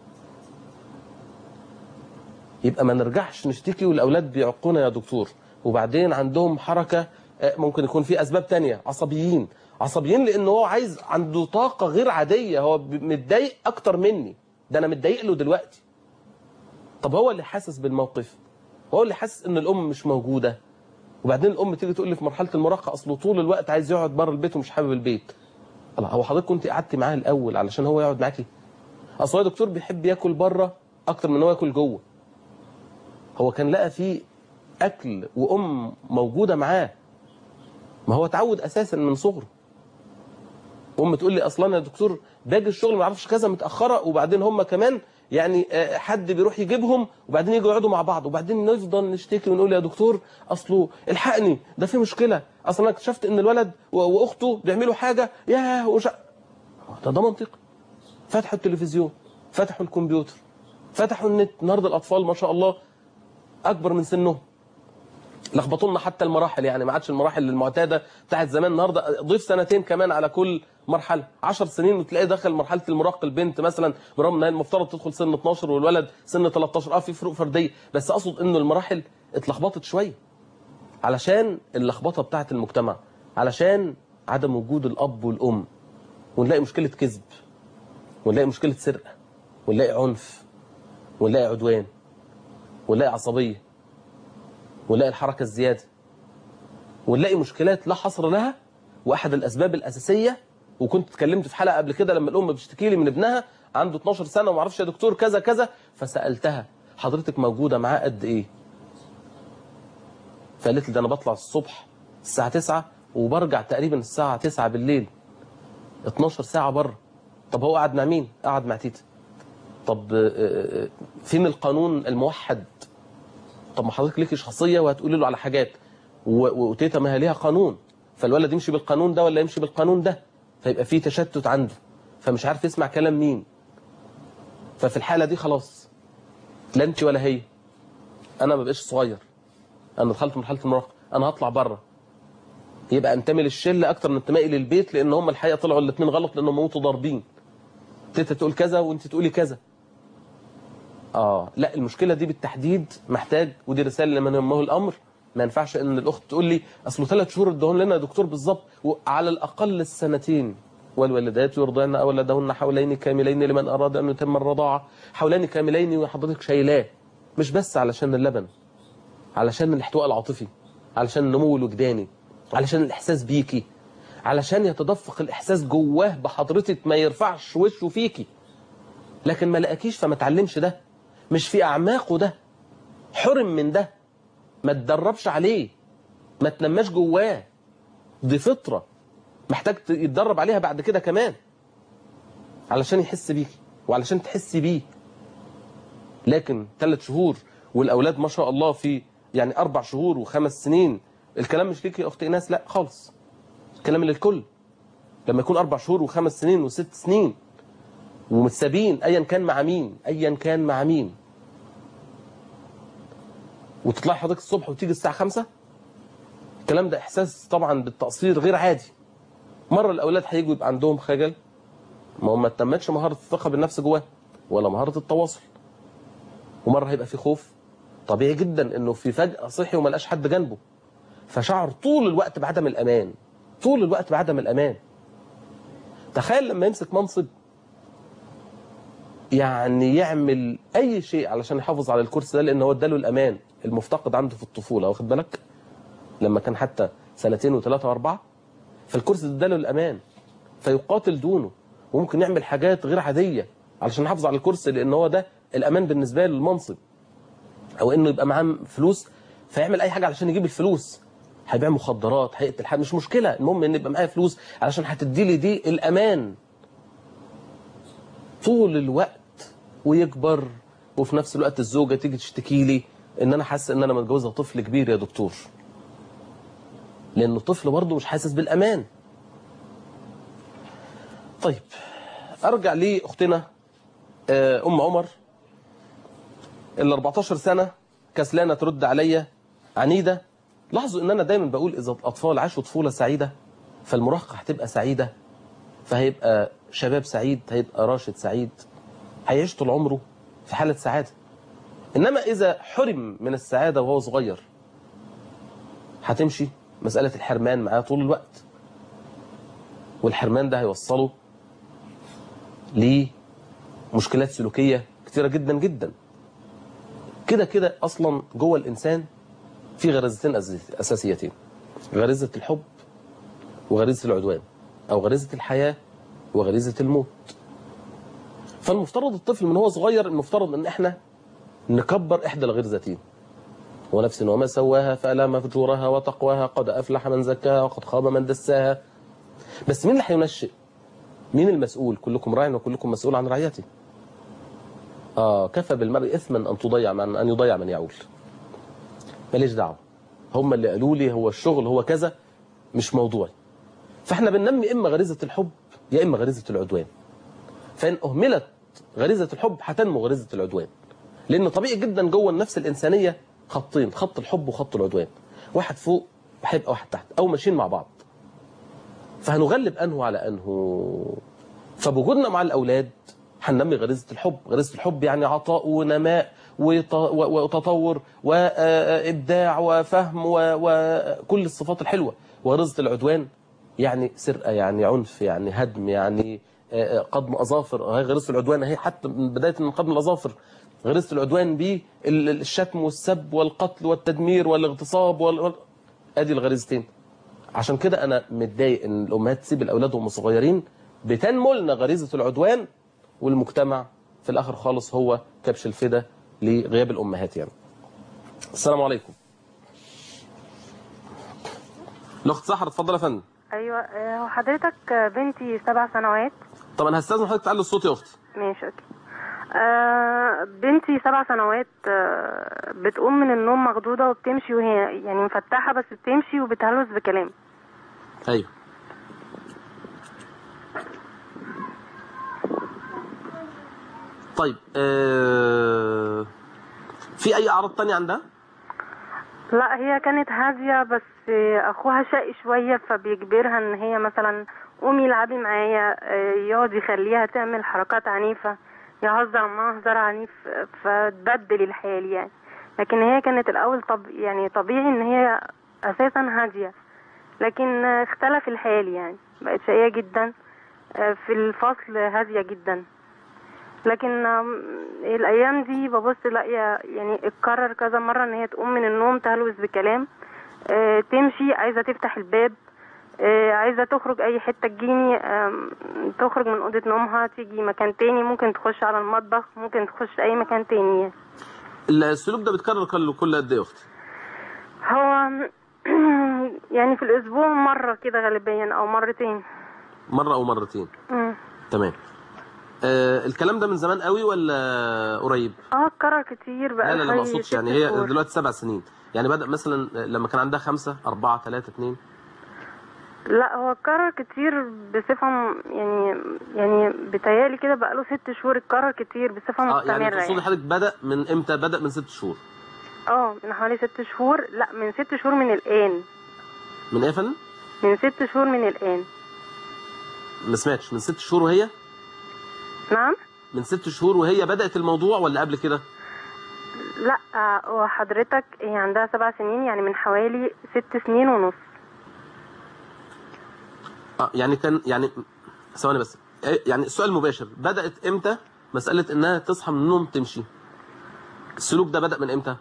يبقى ما نرجعش نشتكي والاولاد بيعقونا يا دكتور وبعدين عندهم حركه آه، ممكن يكون في اسباب تانية عصبيين عصبيين لان هو عايز عنده طاقه غير عاديه هو ب- متضايق اكتر مني ده انا متضايق له دلوقتي طب هو اللي حاسس بالموقف هو اللي حاسس ان الام مش موجوده وبعدين الام تيجي تقول لي في مرحله المراهقه اصله طول الوقت عايز يقعد بره البيت ومش حابب البيت الله هو حضرتك كنت قعدتي معاه الاول علشان هو يقعد معاكي اصل هو يا دكتور بيحب ياكل بره اكتر من هو ياكل جوه هو كان لقى فيه اكل وام موجوده معاه ما هو اتعود اساسا من صغره ام تقول لي اصلا يا دكتور باجي الشغل ما اعرفش كذا متاخره وبعدين هم كمان يعني آه، حد بيروح يجيبهم وبعدين يجوا يقعدوا مع بعض وبعدين نفضل نشتكي ونقول يا دكتور اصله الحقني ده في مشكله اصلا انا اكتشفت ان الولد و- واخته بيعملوا حاجه ياه وش... ده ده منطقي فتحوا التلفزيون فتحوا الكمبيوتر فتحوا النت النهارده الاطفال ما شاء الله اكبر من سنهم لخبطوا لنا حتى المراحل يعني ما عادش المراحل المعتاده بتاعت زمان النهارده ضيف سنتين كمان على كل مرحله 10 سنين وتلاقيه دخل مرحله المراهقه البنت مثلا برغم ان هي المفترض تدخل سن 12 والولد سن 13 اه في فروق فرديه بس اقصد انه المراحل اتلخبطت شويه علشان اللخبطه بتاعت المجتمع علشان عدم وجود الاب والام ونلاقي مشكله كذب ونلاقي مشكله سرقه ونلاقي عنف ونلاقي عدوان ونلاقي عصبيه ونلاقي الحركه الزياده ونلاقي مشكلات لا حصر لها واحد الاسباب الاساسيه وكنت اتكلمت في حلقه قبل كده لما الام بتشتكي لي من ابنها عنده 12 سنه وما اعرفش يا دكتور كذا كذا فسالتها حضرتك موجوده معاه قد ايه فقالت لي ده انا بطلع الصبح الساعه 9 وبرجع تقريبا الساعه 9 بالليل 12 ساعه بره طب هو قعد مع مين قعد مع تيتا طب آه، آه، فين القانون الموحد طب ما حضرتك ليكي شخصيه وهتقولي له على حاجات و- وتيتا ما هي ليها قانون فالولد يمشي بالقانون ده ولا يمشي بالقانون ده فيبقى في تشتت عنده فمش عارف يسمع كلام مين ففي الحاله دي خلاص لا انت ولا هي انا ما بقاش صغير انا دخلت مرحله المراهقه انا هطلع بره يبقى انتمي للشله اكتر من انتمائي للبيت لان هم الحقيقه طلعوا الاثنين غلط لانهم موتوا ضاربين تيتا تقول كذا وانت تقولي كذا اه لا المشكله دي بالتحديد محتاج ودي رساله لمن يهمه الامر ما ينفعش ان الاخت تقول لي اصله ثلاث شهور ادهم لنا يا دكتور بالظبط وعلى الاقل السنتين والوالدات يرضعن اولادهن حولين كاملين لمن اراد ان يتم الرضاعه حولين كاملين وحضرتك شايلاه مش بس علشان اللبن علشان الاحتواء العاطفي علشان النمو الوجداني علشان الاحساس بيكي علشان يتدفق الاحساس جواه بحضرتك ما يرفعش وشه فيكي لكن ما لقاكيش فما تعلمش ده مش في اعماقه ده حرم من ده ما تدربش عليه ما تنماش جواه دي فطره محتاج ت- يتدرب عليها بعد كده كمان علشان يحس بيكي وعلشان تحسي بيه لكن ثلاث شهور والاولاد ما شاء الله في يعني اربع شهور وخمس سنين الكلام مش ليكي يا اخت ايناس لا خالص الكلام للكل لما يكون اربع شهور وخمس سنين وست سنين ومتسابين ايا كان مع مين ايا كان مع مين وتطلعي حضرتك الصبح وتيجي الساعه 5 الكلام ده احساس طبعا بالتقصير غير عادي مره الاولاد هيجوا يبقى عندهم خجل ما هم ما تمتش مهاره الثقه بالنفس جواه ولا مهاره التواصل ومره هيبقى في خوف طبيعي جدا انه في فجاه صحي وما لقاش حد جنبه فشعر طول الوقت بعدم الامان طول الوقت بعدم الامان تخيل لما يمسك منصب يعني يعمل اي شيء علشان يحافظ على الكرسي ده لان هو اداله الامان المفتقد عنده في الطفوله واخد بالك لما كان حتى سنتين وثلاثه واربعه فالكرسي ده اداله الامان فيقاتل دونه وممكن يعمل حاجات غير عاديه علشان يحافظ على الكرسي لان هو ده الامان بالنسبه له المنصب او انه يبقى معاه فلوس فيعمل اي حاجه علشان يجيب الفلوس هيبيع مخدرات هيقتل حد مش مشكله المهم ان يبقى معايا فلوس علشان هتدي لي دي الامان طول الوقت ويكبر وفي نفس الوقت الزوجه تيجي تشتكي لي ان انا حاسه ان انا متجوزه طفل كبير يا دكتور لانه الطفل برضه مش حاسس بالامان طيب ارجع لاختنا آه، ام عمر ال 14 سنه كسلانه ترد عليا عنيده لاحظوا ان انا دايما بقول اذا الاطفال عاشوا طفوله سعيده فالمراهقه هتبقى سعيده فهيبقى شباب سعيد هيبقى راشد سعيد هيعيش طول عمره في حاله سعاده انما اذا حرم من السعاده وهو صغير هتمشي مساله الحرمان معاه طول الوقت والحرمان ده هيوصله لمشكلات سلوكيه كتيره جدا جدا كده كده اصلا جوه الانسان في غريزتين أساس- اساسيتين غريزه الحب وغريزه العدوان او غريزه الحياه وغريزه الموت فالمفترض الطفل من هو صغير المفترض ان احنا نكبر احدى الغرزتين ونفس وما سواها فألام فجورها وتقواها قد أفلح من زكاها وقد خاب من دساها بس مين اللي هينشئ مين المسؤول كلكم راع وكلكم مسؤول عن رعيته آه كفى بالمرء إثما أن تضيع من أن يضيع من يعول ماليش دعوة هم اللي قالوا لي هو الشغل هو كذا مش موضوعي فاحنا بننمي إما غريزة الحب يا إما غريزة العدوان فإن أهملت غريزة الحب هتنمو غريزة العدوان لأن طبيعي جدا جوه النفس الإنسانية خطين خط الحب وخط العدوان واحد فوق وهيبقى واحد تحت أو ماشيين مع بعض فهنغلب أنه على أنه فبوجودنا مع الأولاد هننمي غريزة الحب غريزة الحب يعني عطاء ونماء وط- و- وتطور وإبداع وفهم و- وكل الصفات الحلوة وغريزة العدوان يعني سرقة يعني عنف يعني هدم يعني آه، آه، قضم أظافر هي غريزة العدوان هي حتى من بداية من قضم الأظافر غريزة العدوان بالشتم والسب والقتل والتدمير والاغتصاب وال... وال- ادي الغريزتين عشان كده انا متضايق ان الامهات تسيب الاولاد وهم صغيرين بتنمو لنا غريزه العدوان والمجتمع في الاخر خالص هو كبش الفدا لغياب الامهات يعني. السلام عليكم. الاخت سحر اتفضل يا فندم. ايوه آه، حضرتك آه، بنتي سبع سنوات طب انا هستاذن حضرتك تعلي الصوت يا اختي. ماشي اوكي آه بنتي سبع سنوات آه بتقوم من النوم مخضوضة وبتمشي وهي يعني مفتحة بس بتمشي وبتهلوس بكلام ايوه. طيب آه... في اي اعراض تانية عندها لا هي كانت هادية بس اخوها شقي شوية فبيجبرها ان هي مثلا قومي العبي معايا آه، يقعد يخليها تعمل حركات عنيفة يهزر معاها هزار عنيف آه، فتبدل الحال يعني لكن هي كانت الاول طب يعني طبيعي ان هي اساسا هادية لكن آه، اختلف الحال يعني بقت شقية جدا آه، في الفصل هادية جدا لكن آم، الايام دي ببص لاقيه يعني اتكرر كذا مره ان هي تقوم من النوم تهلوس بكلام آه، تمشي عايزه تفتح الباب آه، عايزه تخرج اي حته تجيني آم، تخرج من اوضه نومها تيجي مكان تاني ممكن تخش على المطبخ ممكن تخش اي مكان تاني السلوك ده بيتكرر كل كل قد ايه يا اختي هو يعني في الاسبوع مره كده غالبيا او مرتين مره او مرتين مم. تمام آه الكلام ده من زمان قوي ولا قريب اه اتكرر كتير بقى لا لا لا ما حوالي اقصدش ست يعني هي شهور. دلوقتي سبع سنين يعني بدأ مثلا لما كان عندها خمسة أربعة ثلاثة اثنين لا هو اتكرر كتير بصفة م- يعني يعني بتهيألي كده بقاله ست شهور اتكرر كتير بصفة اه مستمرة يعني تقصدي يعني حضرتك بدأ من امتى بدأ من ست شهور اه من حوالي ست شهور لا من ست شهور من الآن من ايه يا فندم من ست شهور من الآن ما سمعتش من ست شهور وهي نعم من ست شهور وهي بدأت الموضوع ولا قبل كده لا آه، هو حضرتك هي عندها سبع سنين يعني من حوالي ست سنين ونص اه يعني كان يعني ثواني بس إيه- يعني السؤال المباشر بدأت امتى مسألة انها تصحى من النوم تمشي السلوك ده بدأ من امتى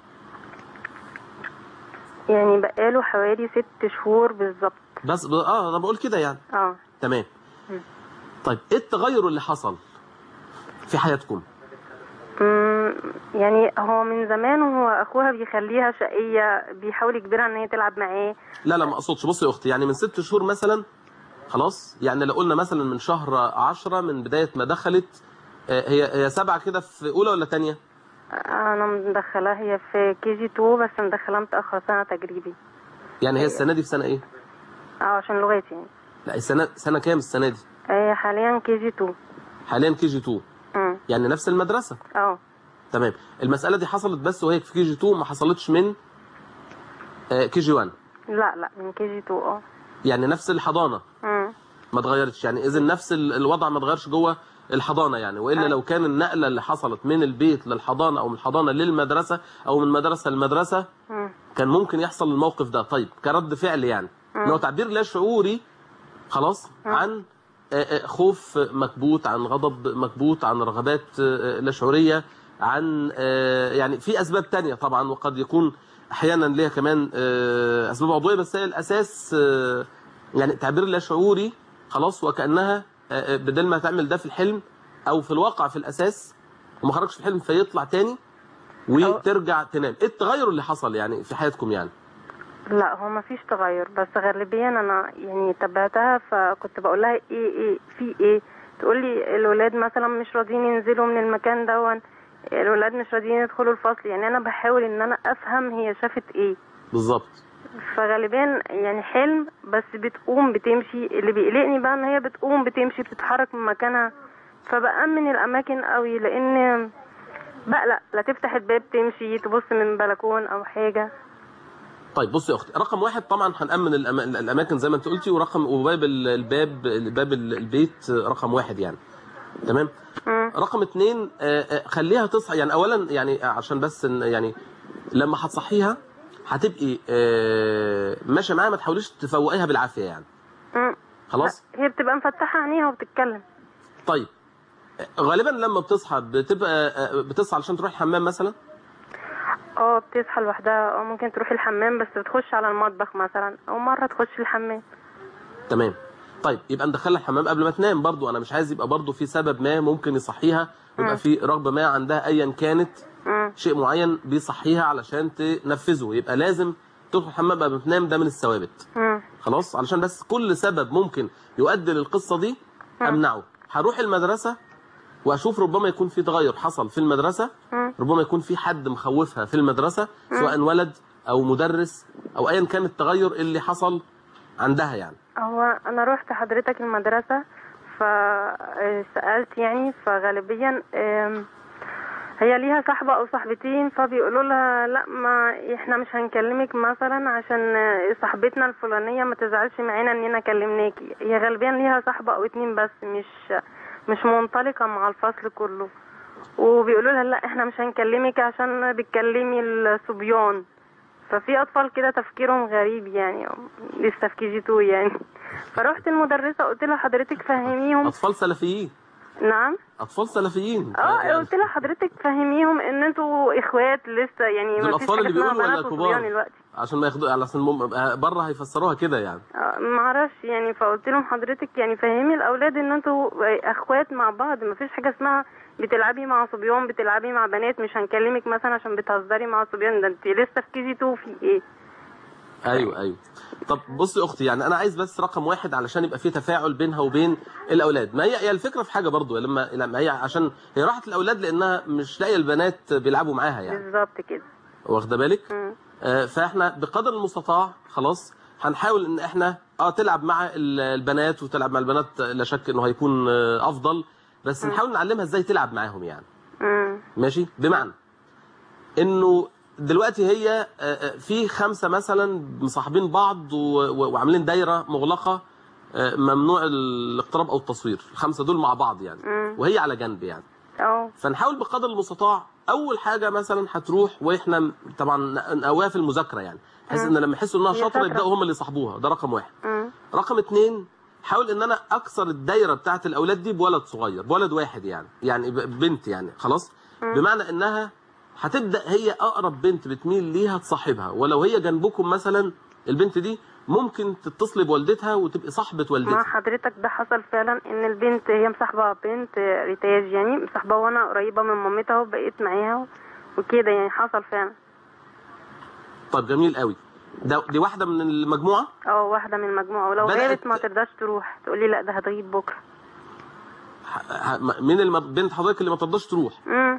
يعني بقاله حوالي ست شهور بالظبط بس ب... اه انا بقول كده يعني اه تمام طيب ايه التغير اللي حصل في حياتكم مم، يعني هو من زمان وهو اخوها بيخليها شقية بيحاول يجبرها ان هي تلعب معاه لا لا ما اقصدش بصي يا اختي يعني من ست شهور مثلا خلاص يعني لو قلنا مثلا من شهر عشرة من بداية ما دخلت آه، هي هي سبعة كده في أولى ولا تانية؟ انا مدخلاها هي في كي جي 2 بس مدخلاها متاخر سنه تجريبي يعني هي السنة دي في سنة إيه؟ اه عشان لغتي يعني لا السنة سنة كام السنة دي؟ هي حاليا كي جي 2 حاليا كي جي 2 امم يعني نفس المدرسة اه تمام المسألة دي حصلت بس وهي في كي جي 2 ما حصلتش من آه، كي جي 1 لا لا من كي جي 2 اه يعني نفس الحضانة امم ما اتغيرتش يعني اذا نفس ال- الوضع ما اتغيرش جوه الحضانه يعني والا لو كان النقله اللي حصلت من البيت للحضانه او من الحضانه للمدرسه او من مدرسه لمدرسه امم كان ممكن يحصل الموقف ده طيب كرد فعل يعني ان هو تعبير لا شعوري خلاص عن آه، آه، خوف مكبوت عن غضب مكبوت عن رغبات آه، لا شعوريه عن آه، يعني في اسباب تانية طبعا وقد يكون احيانا ليها كمان آه، اسباب عضويه بس هي الاساس آه، يعني تعبير لا شعوري خلاص وكانها آه، آه، بدل ما تعمل ده في الحلم او في الواقع في الاساس وما خرجش في الحلم فيطلع تاني وترجع تنام ايه التغير اللي حصل يعني في حياتكم يعني لا هو ما فيش تغير بس غالبيا انا يعني تابعتها فكنت بقول لها ايه ايه في ايه تقول لي الولاد مثلا مش راضيين ينزلوا من المكان دون الولاد مش راضيين يدخلوا الفصل يعني انا بحاول ان انا افهم هي شافت ايه بالظبط فغالبا يعني حلم بس بتقوم بتمشي اللي بيقلقني بقى ان هي بتقوم بتمشي بتتحرك من مكانها فبأمن الاماكن قوي لان بقلق لا تفتح الباب تمشي تبص من بلكون او حاجه طيب بصي يا اختي رقم واحد طبعا هنأمن الأما- الاماكن زي ما انت قلتي ورقم وباب ال- الباب باب ال- البيت رقم واحد يعني تمام مم. رقم اتنين آه، آه، خليها تصحى يعني اولا يعني عشان بس إن- يعني لما هتصحيها هتبقي آه، ماشيه معاها ما تحاوليش تفوقيها بالعافيه يعني مم. خلاص هي بتبقى مفتحه عينيها وبتتكلم طيب آه، غالبا لما بتصحى بتبقى آه، بتصحى علشان تروح الحمام مثلا اه بتصحى لوحدها او ممكن تروح الحمام بس بتخش على المطبخ مثلا او مره تخش الحمام تمام طيب يبقى ندخلها الحمام قبل ما تنام برضو انا مش عايز يبقى برضو في سبب ما ممكن يصحيها يبقى في رغبه ما عندها ايا كانت مم. شيء معين بيصحيها علشان تنفذه يبقى لازم تدخل الحمام قبل ما تنام ده من الثوابت مم. خلاص علشان بس كل سبب ممكن يؤدي للقصه دي امنعه هروح المدرسه واشوف ربما يكون في تغير حصل في المدرسه مم. ربما يكون في حد مخوفها في المدرسه سواء ولد او مدرس او ايا كان التغير اللي حصل عندها يعني هو انا روحت حضرتك المدرسه فسالت يعني فغالبيا آم، هي ليها صاحبة أو صاحبتين فبيقولوا لها لا ما احنا مش هنكلمك مثلا عشان صاحبتنا الفلانية ما تزعلش معانا اننا كلمناكي هي غالبا ليها صاحبة أو اتنين بس مش مش منطلقة مع الفصل كله وبيقولوا لها لا احنا مش هنكلمك عشان بتكلمي الصبيان ففي أطفال كده تفكيرهم غريب يعني لسه في كي جي تو يعني فروحت المدرسة قلت لها حضرتك فهميهم اطفال سلفيين نعم اطفال سلفيين اه يعني قلت لها حضرتك فهميهم ان انتوا اخوات لسه يعني دول ما فيش الاطفال حاجه اللي اسمها بيقولوا ولا بنات وصبيان كبار دلوقتي عشان ما ياخدوا على أساس بره هيفسروها كده يعني آه، ما اعرفش يعني فقلت لهم حضرتك يعني فهمي الاولاد ان انتوا اخوات مع بعض ما فيش حاجه اسمها بتلعبي مع صبيان بتلعبي مع بنات مش هنكلمك مثلا عشان بتهزري مع صبيان ده انت لسه في كي جي 2 في ايه ايوه ايوه طب بصي يا اختي يعني انا عايز بس رقم واحد علشان يبقى في تفاعل بينها وبين الاولاد ما هي هي الفكره في حاجه برضو لما لما هي عشان هي راحت الاولاد لانها مش لاقيه البنات بيلعبوا معاها يعني بالظبط كده واخده بالك مم. آه، فاحنا بقدر المستطاع خلاص هنحاول ان احنا اه تلعب مع ال- البنات وتلعب مع البنات لا شك انه هيكون آه، افضل بس نحاول نعلمها ازاي تلعب معاهم يعني امم ماشي بمعنى انه دلوقتي هي آه، آه، في خمسه مثلا مصاحبين بعض و- و- وعاملين دايره مغلقه آه، ممنوع الاقتراب او التصوير الخمسه دول مع بعض يعني مم. وهي على جنب يعني اه فنحاول بقدر المستطاع اول حاجه مثلا هتروح واحنا م- طبعا نقواها في المذاكره يعني بحيث ان لما يحسوا انها هي شاطره شاطرة. يبداوا هم اللي يصاحبوها ده رقم واحد امم رقم اتنين حاول ان انا اكسر الدايره بتاعت الاولاد دي بولد صغير بولد واحد يعني يعني ب- بنت يعني خلاص بمعنى انها هتبدا هي اقرب بنت بتميل ليها تصاحبها ولو هي جنبكم مثلا البنت دي ممكن تتصلي بوالدتها وتبقي صاحبه مع والدتها حضرتك ده حصل فعلا ان البنت هي مصاحبه بنت ريتاج يعني مصاحبه وانا قريبه من مامتها وبقيت معاها وكده يعني حصل فعلا طب جميل قوي ده دي واحده من المجموعه اه واحده من المجموعه ولو بدأت- غابت ما ترضاش تروح تقولي لا ده هتغيب بكره ح- ح- مين الم- بنت حضرتك اللي ما ترضاش تروح امم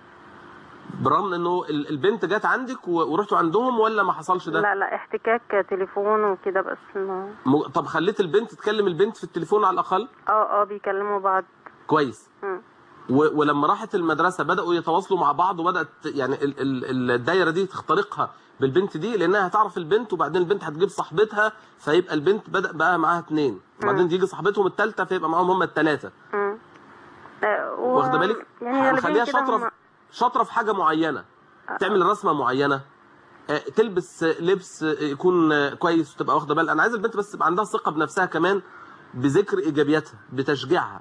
برغم انه ال- البنت جت عندك و- ورحتوا عندهم ولا ما حصلش ده لا لا احتكاك تليفون وكده بس ما م- طب خليت البنت تكلم البنت في التليفون على الاقل اه اه بيكلموا بعض كويس مم. و- ولما راحت المدرسه بداوا يتواصلوا مع بعض وبدات يعني ال- ال- الدايره دي تخترقها بالبنت دي لانها هتعرف البنت وبعدين البنت هتجيب صاحبتها فيبقى البنت بدا بقى معاها اثنين وبعدين تيجي صاحبتهم الثالثه فيبقى معاهم هم الثلاثه مم. آه، و- واخده بالك يعني غالباً هنخليها كده شاطره هم- في شاطره في حاجه معينه تعمل رسمه معينه آه، تلبس آه، لبس آه، يكون آه، كويس وتبقى واخده بالها انا عايز البنت بس يبقى عندها ثقه بنفسها كمان بذكر ايجابياتها بتشجيعها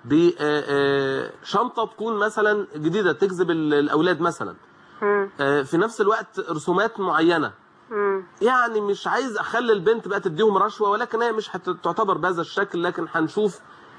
بشنطه تكون مثلا جديده تجذب ال- الاولاد مثلا مم. آه، في نفس الوقت رسومات معينه مم. يعني مش عايز اخلي البنت بقى تديهم رشوه ولكن هي مش هتعتبر بهذا الشكل لكن هنشوف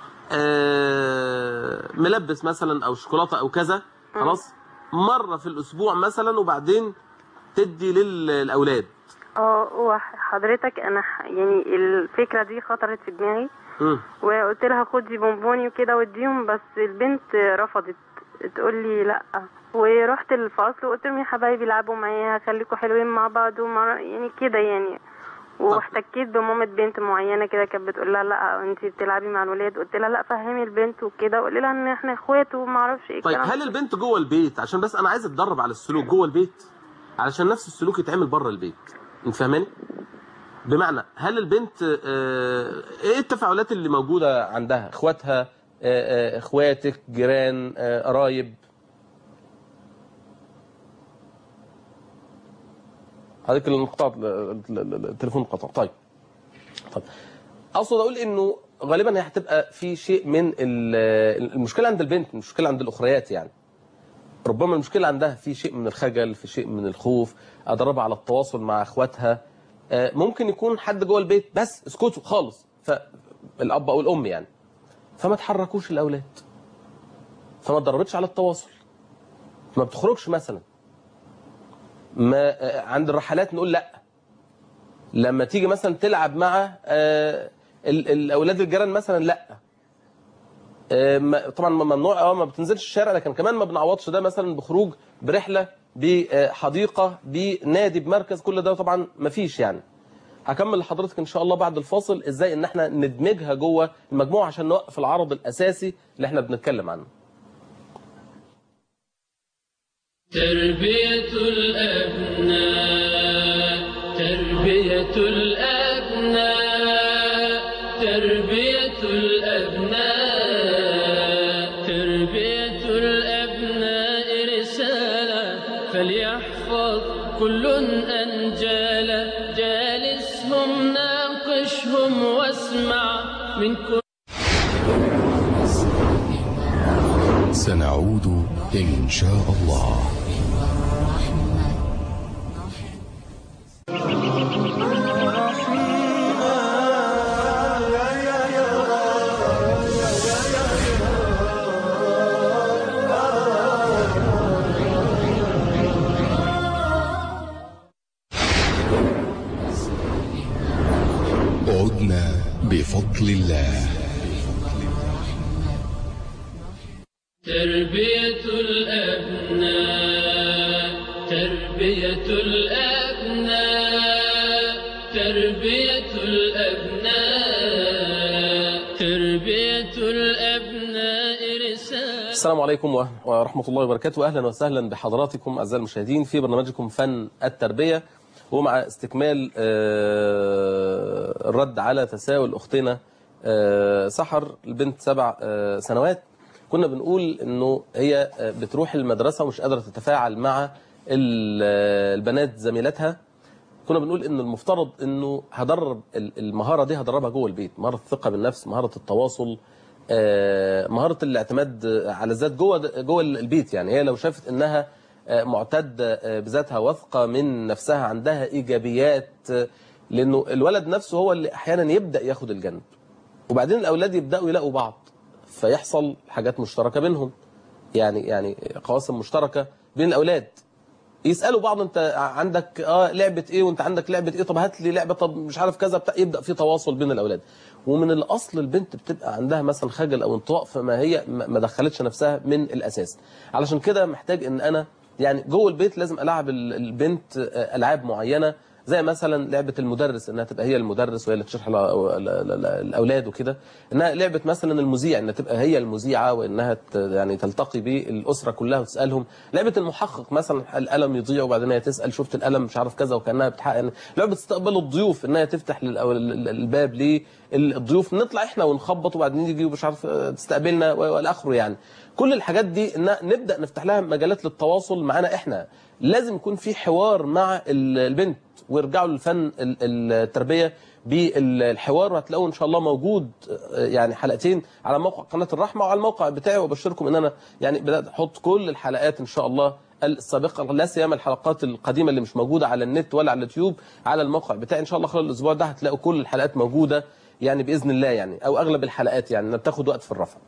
آه، ملبس مثلا او شوكولاته او كذا خلاص مره في الاسبوع مثلا وبعدين تدي للاولاد اه وحضرتك انا ح- يعني الفكره دي خطرت في دماغي مم. وقلت لها خدي بونبوني وكده واديهم بس البنت رفضت تقول لي لا ورحت الفصل وقلت لهم يا حبايبي العبوا معايا خليكم حلوين مع بعض ومع يعني كده يعني واحتكيت بمامة بنت معينة كده كانت بتقول لها لا انت بتلعبي مع الولاد قلت لها لا فهمي البنت وكده وقولي لها ان احنا اخوات وما اعرفش ايه طيب الكلام هل البنت جوه البيت عشان بس انا عايز اتدرب على السلوك جوه البيت علشان نفس السلوك يتعمل بره البيت انت فاهماني بمعنى هل البنت آه، ايه التفاعلات اللي موجوده عندها اخواتها آه، آه، اخواتك جيران آه، قرايب حضرتك الانقطاع التليفون انقطع طيب طيب اقصد اقول انه غالبا هي هتبقى في شيء من ال- المشكله عند البنت مش المشكله عند الاخريات يعني ربما المشكله عندها في شيء من الخجل في شيء من الخوف ادربها على التواصل مع اخواتها آه، ممكن يكون حد جوه البيت بس اسكتوا خالص فالاب او الام يعني فما تحركوش الاولاد فما اتدربتش على التواصل ما بتخرجش مثلا ما آه، عند الرحلات نقول لا لما تيجي مثلا تلعب مع آه، ال- الاولاد الجيران مثلا لا آه، ما- طبعا ممنوع اه ما بتنزلش الشارع لكن كمان ما بنعوضش ده مثلا بخروج برحله بحديقه بنادي بمركز كل ده طبعا ما فيش يعني هكمل لحضرتك ان شاء الله بعد الفاصل ازاي ان احنا ندمجها جوه المجموعه عشان نوقف العرض الاساسي اللي احنا بنتكلم عنه تربية الأبناء تربية الأبناء تربية الأبناء تربية الأبناء رسالة فليحفظ كل أنجالا جالسهم ناقشهم واسمع من كل سنعود إن شاء الله عدنا بفضل الله تربية الأبناء تربية الأبناء تربية الأبناء تربية الأبناء رسالة السلام عليكم و- ورحمة الله وبركاته أهلا وسهلا بحضراتكم أعزائي المشاهدين في برنامجكم فن التربية ومع استكمال آه، الرد على تساؤل أختنا آه، سحر البنت سبع آه، سنوات كنا بنقول انه هي آه، بتروح المدرسة ومش قادرة تتفاعل مع ال- آه، البنات زميلاتها كنا بنقول ان المفترض انه هدرب ال- المهاره دي هدربها جوه البيت مهاره الثقه بالنفس مهاره التواصل آه، مهاره الاعتماد على الذات جوه جوه البيت يعني هي لو شافت انها آه، معتده آه، بذاتها واثقه من نفسها عندها ايجابيات آه، لانه الولد نفسه هو اللي احيانا يبدا ياخد الجنب وبعدين الاولاد يبداوا يلاقوا بعض فيحصل حاجات مشتركه بينهم يعني يعني قواسم مشتركه بين الاولاد يسالوا بعض انت عندك اه لعبه ايه وانت عندك لعبه ايه طب هات لي لعبه طب مش عارف كذا بتاع يبدا في تواصل بين الاولاد ومن الاصل البنت بتبقى عندها مثلا خجل او انطواء فما هي ما ما دخلتش نفسها من الاساس علشان كده محتاج ان انا يعني جوه البيت لازم العب ال- البنت آه، العاب معينه زي مثلا لعبه المدرس انها تبقى هي المدرس وهي اللي تشرح ل- ل- ل- ل- الاولاد وكده انها لعبه مثلا المذيع انها تبقى هي المذيعه وانها ت- يعني تلتقي بالاسره كلها وتسالهم لعبه المحقق مثلا القلم يضيع وبعدين هي تسال شفت القلم مش عارف كذا وكانها بتحقق يعني لعبه استقبال الضيوف انها تفتح للأو- ال- الباب للضيوف نطلع احنا ونخبط وبعدين يجي مش عارف آه، تستقبلنا و- والى اخره يعني كل الحاجات دي ان نبدا نفتح لها مجالات للتواصل معانا احنا لازم يكون في حوار مع ال- البنت ويرجعوا للفن ال- التربيه بالحوار وهتلاقوا ان شاء الله موجود آه، يعني حلقتين على موقع قناه الرحمه وعلى الموقع بتاعي وبشركم ان انا يعني بدات احط كل الحلقات ان شاء الله السابقه لا سيما الحلقات القديمه اللي مش موجوده على النت ولا على اليوتيوب على الموقع بتاعي ان شاء الله خلال الاسبوع ده هتلاقوا كل الحلقات موجوده يعني باذن الله يعني او اغلب الحلقات يعني إنها بتاخد وقت في الرفع.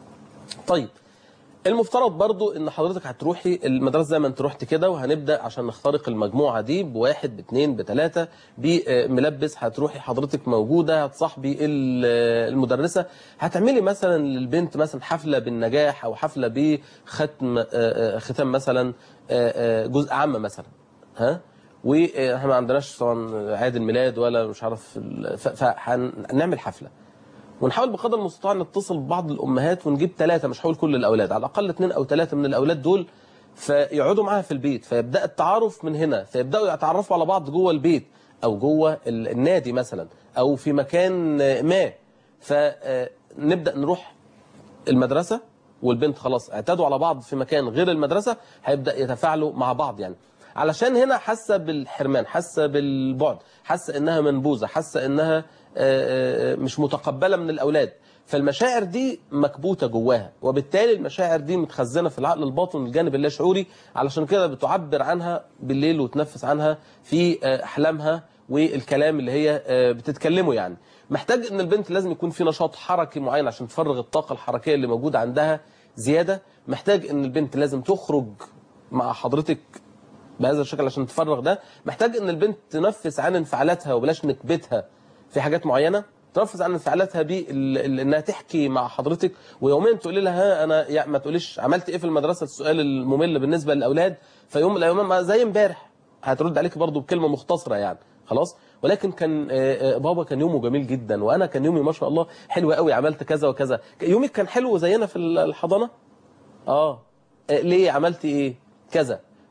طيب المفترض برضو ان حضرتك هتروحي المدرسه زي ما انت رحت كده وهنبدا عشان نخترق المجموعه دي بواحد باثنين بثلاثه بملبس هتروحي حضرتك موجوده هتصاحبي ال- المدرسه هتعملي مثلا للبنت مثلا حفله بالنجاح او حفله بختم آه، آه، ختام مثلا آه، آه، جزء عام مثلا ها واحنا ما عندناش طبعا عيد الميلاد ولا مش عارف ال- ف- فهنعمل حفله ونحاول بقدر المستطاع نتصل ببعض الامهات ونجيب ثلاثه مش هقول كل الاولاد على الاقل اثنين او ثلاثه من الاولاد دول فيقعدوا معاها في البيت فيبدا التعارف من هنا فيبداوا يتعرفوا على بعض جوه البيت او جوه ال- النادي مثلا او في مكان ما فنبدا نروح المدرسه والبنت خلاص اعتادوا على بعض في مكان غير المدرسه هيبدا يتفاعلوا مع بعض يعني علشان هنا حاسه بالحرمان حاسه بالبعد حاسه انها منبوذه حاسه انها آه، آه، مش متقبله من الاولاد فالمشاعر دي مكبوته جواها وبالتالي المشاعر دي متخزنه في العقل الباطن الجانب اللاشعوري علشان كده بتعبر عنها بالليل وتنفس عنها في آه، احلامها والكلام اللي هي آه، بتتكلمه يعني محتاج ان البنت لازم يكون في نشاط حركي معين عشان تفرغ الطاقه الحركيه اللي موجوده عندها زياده محتاج ان البنت لازم تخرج مع حضرتك بهذا الشكل عشان تفرغ ده محتاج ان البنت تنفس عن انفعالاتها وبلاش نكبتها في حاجات معينه تنفس عن انفعالاتها بانها تحكي مع حضرتك ويوميا تقولي لها ها انا يعني ما تقوليش عملت ايه في المدرسه السؤال الممل بالنسبه للاولاد فيوم من الايام ما زي امبارح هترد عليك برضو بكلمه مختصره يعني خلاص ولكن كان آه، آه، بابا كان يومه جميل جدا وانا كان يومي ما شاء الله حلو قوي عملت كذا وكذا يومك كان حلو زينا في الحضانه اه آه، ليه عملتي ايه كذا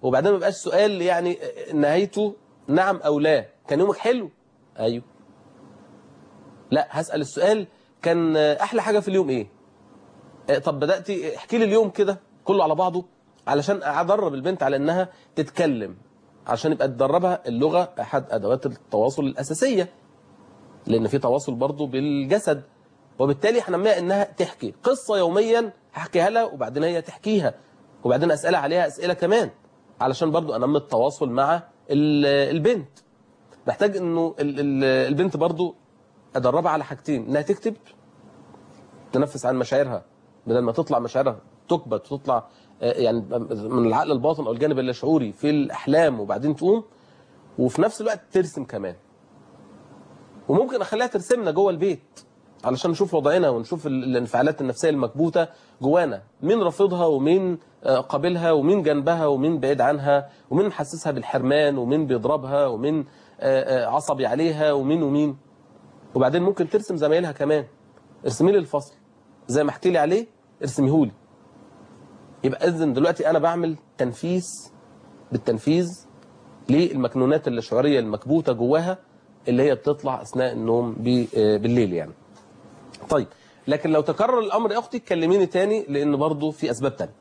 وبعدين ما يبقاش سؤال يعني نهايته نعم او لا كان يومك حلو ايوه لا هسال السؤال كان احلى حاجه في اليوم ايه آه، طب بدات احكي لي اليوم كده كله على بعضه علشان ادرب البنت على انها تتكلم عشان يبقى تدربها اللغه احد ادوات التواصل الاساسيه لان في تواصل برضه بالجسد وبالتالي هنميها انها تحكي قصه يوميا هحكيها لها وبعدين هي تحكيها وبعدين اسالها عليها اسئله كمان علشان برضه انمي التواصل مع ال- البنت محتاج انه ال- ال- البنت برضه ادربها على حاجتين انها تكتب تنفس عن مشاعرها بدل ما تطلع مشاعرها تكبت وتطلع آه، يعني من العقل الباطن او الجانب اللاشعوري في الاحلام وبعدين تقوم وفي نفس الوقت ترسم كمان وممكن اخليها ترسمنا جوه البيت علشان نشوف وضعنا ونشوف ال- الانفعالات النفسيه المكبوته جوانا مين رافضها ومين آه، قابلها ومين جنبها ومين بعيد عنها ومين محسسها بالحرمان ومين بيضربها ومين آه، آه، عصبي عليها ومين ومين وبعدين ممكن ترسم زمايلها كمان ارسمي لي الفصل زي ما احكي لي عليه ارسميه لي يبقى اذن دلوقتي انا بعمل تنفيذ بالتنفيذ للمكنونات الشعوريه المكبوته جواها اللي هي بتطلع اثناء النوم ب- آه، بالليل يعني طيب لكن لو تكرر الامر يا اختي كلميني تاني لان برضه في اسباب تانية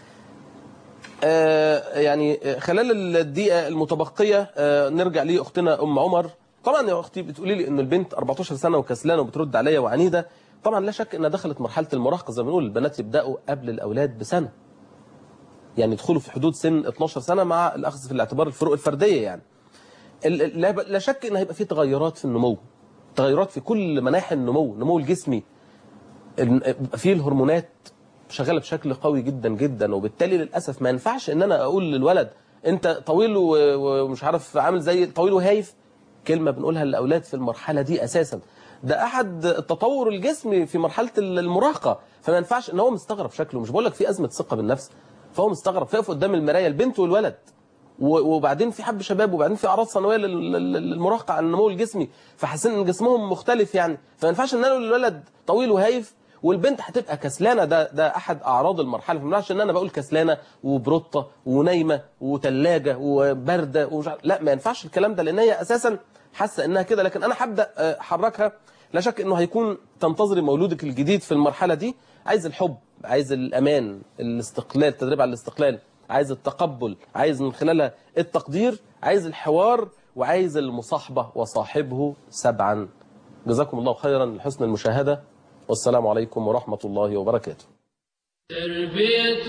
آه، يعني آه، خلال الدقيقه المتبقيه آه، نرجع لاختنا ام عمر طبعا يا اختي بتقولي لي ان البنت 14 سنه وكسلانه وبترد عليا وعنيده طبعا لا شك انها دخلت مرحله المراهقه زي ما بنقول البنات يبداوا قبل الاولاد بسنه يعني يدخلوا في حدود سن 12 سنه مع الاخذ في الاعتبار الفروق الفرديه يعني ال- ال- لا لا شك ان هيبقى في تغيرات في النمو تغيرات في كل مناحي النمو النمو الجسمي ال- بيبقى فيه الهرمونات شغاله بشكل قوي جدا جدا وبالتالي للاسف ما ينفعش ان انا اقول للولد انت طويل و- ومش عارف عامل زي طويل وهايف كلمه بنقولها للاولاد في المرحله دي اساسا ده احد التطور الجسمي في مرحله المراهقه فما ينفعش ان هو مستغرب شكله مش بقول لك في ازمه ثقه بالنفس فهو مستغرب فيقف قدام المرايه البنت والولد و- وبعدين في حب شباب وبعدين في اعراض ثانويه لل- لل- للمراهقه على النمو الجسمي فحاسين ان جسمهم مختلف يعني فما ينفعش ان انا اقول للولد طويل وهايف والبنت هتبقى كسلانه ده ده احد اعراض المرحله فما ينفعش ان انا بقول كسلانه وبروطه ونايمه وثلاجه وبارده ومش عارف لا ما ينفعش الكلام ده لان هي اساسا حاسه انها كده لكن انا هبدا آه، احركها لا شك انه هيكون تنتظري مولودك الجديد في المرحله دي عايز الحب عايز الامان الاستقلال التدريب على الاستقلال عايز التقبل عايز من خلالها التقدير عايز الحوار وعايز المصاحبه وصاحبه سبعا جزاكم الله خيرا لحسن المشاهده والسلام عليكم ورحمه الله وبركاته تربية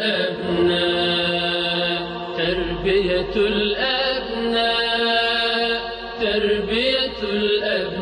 الأبناء تربية الأبناء تربية الأبناء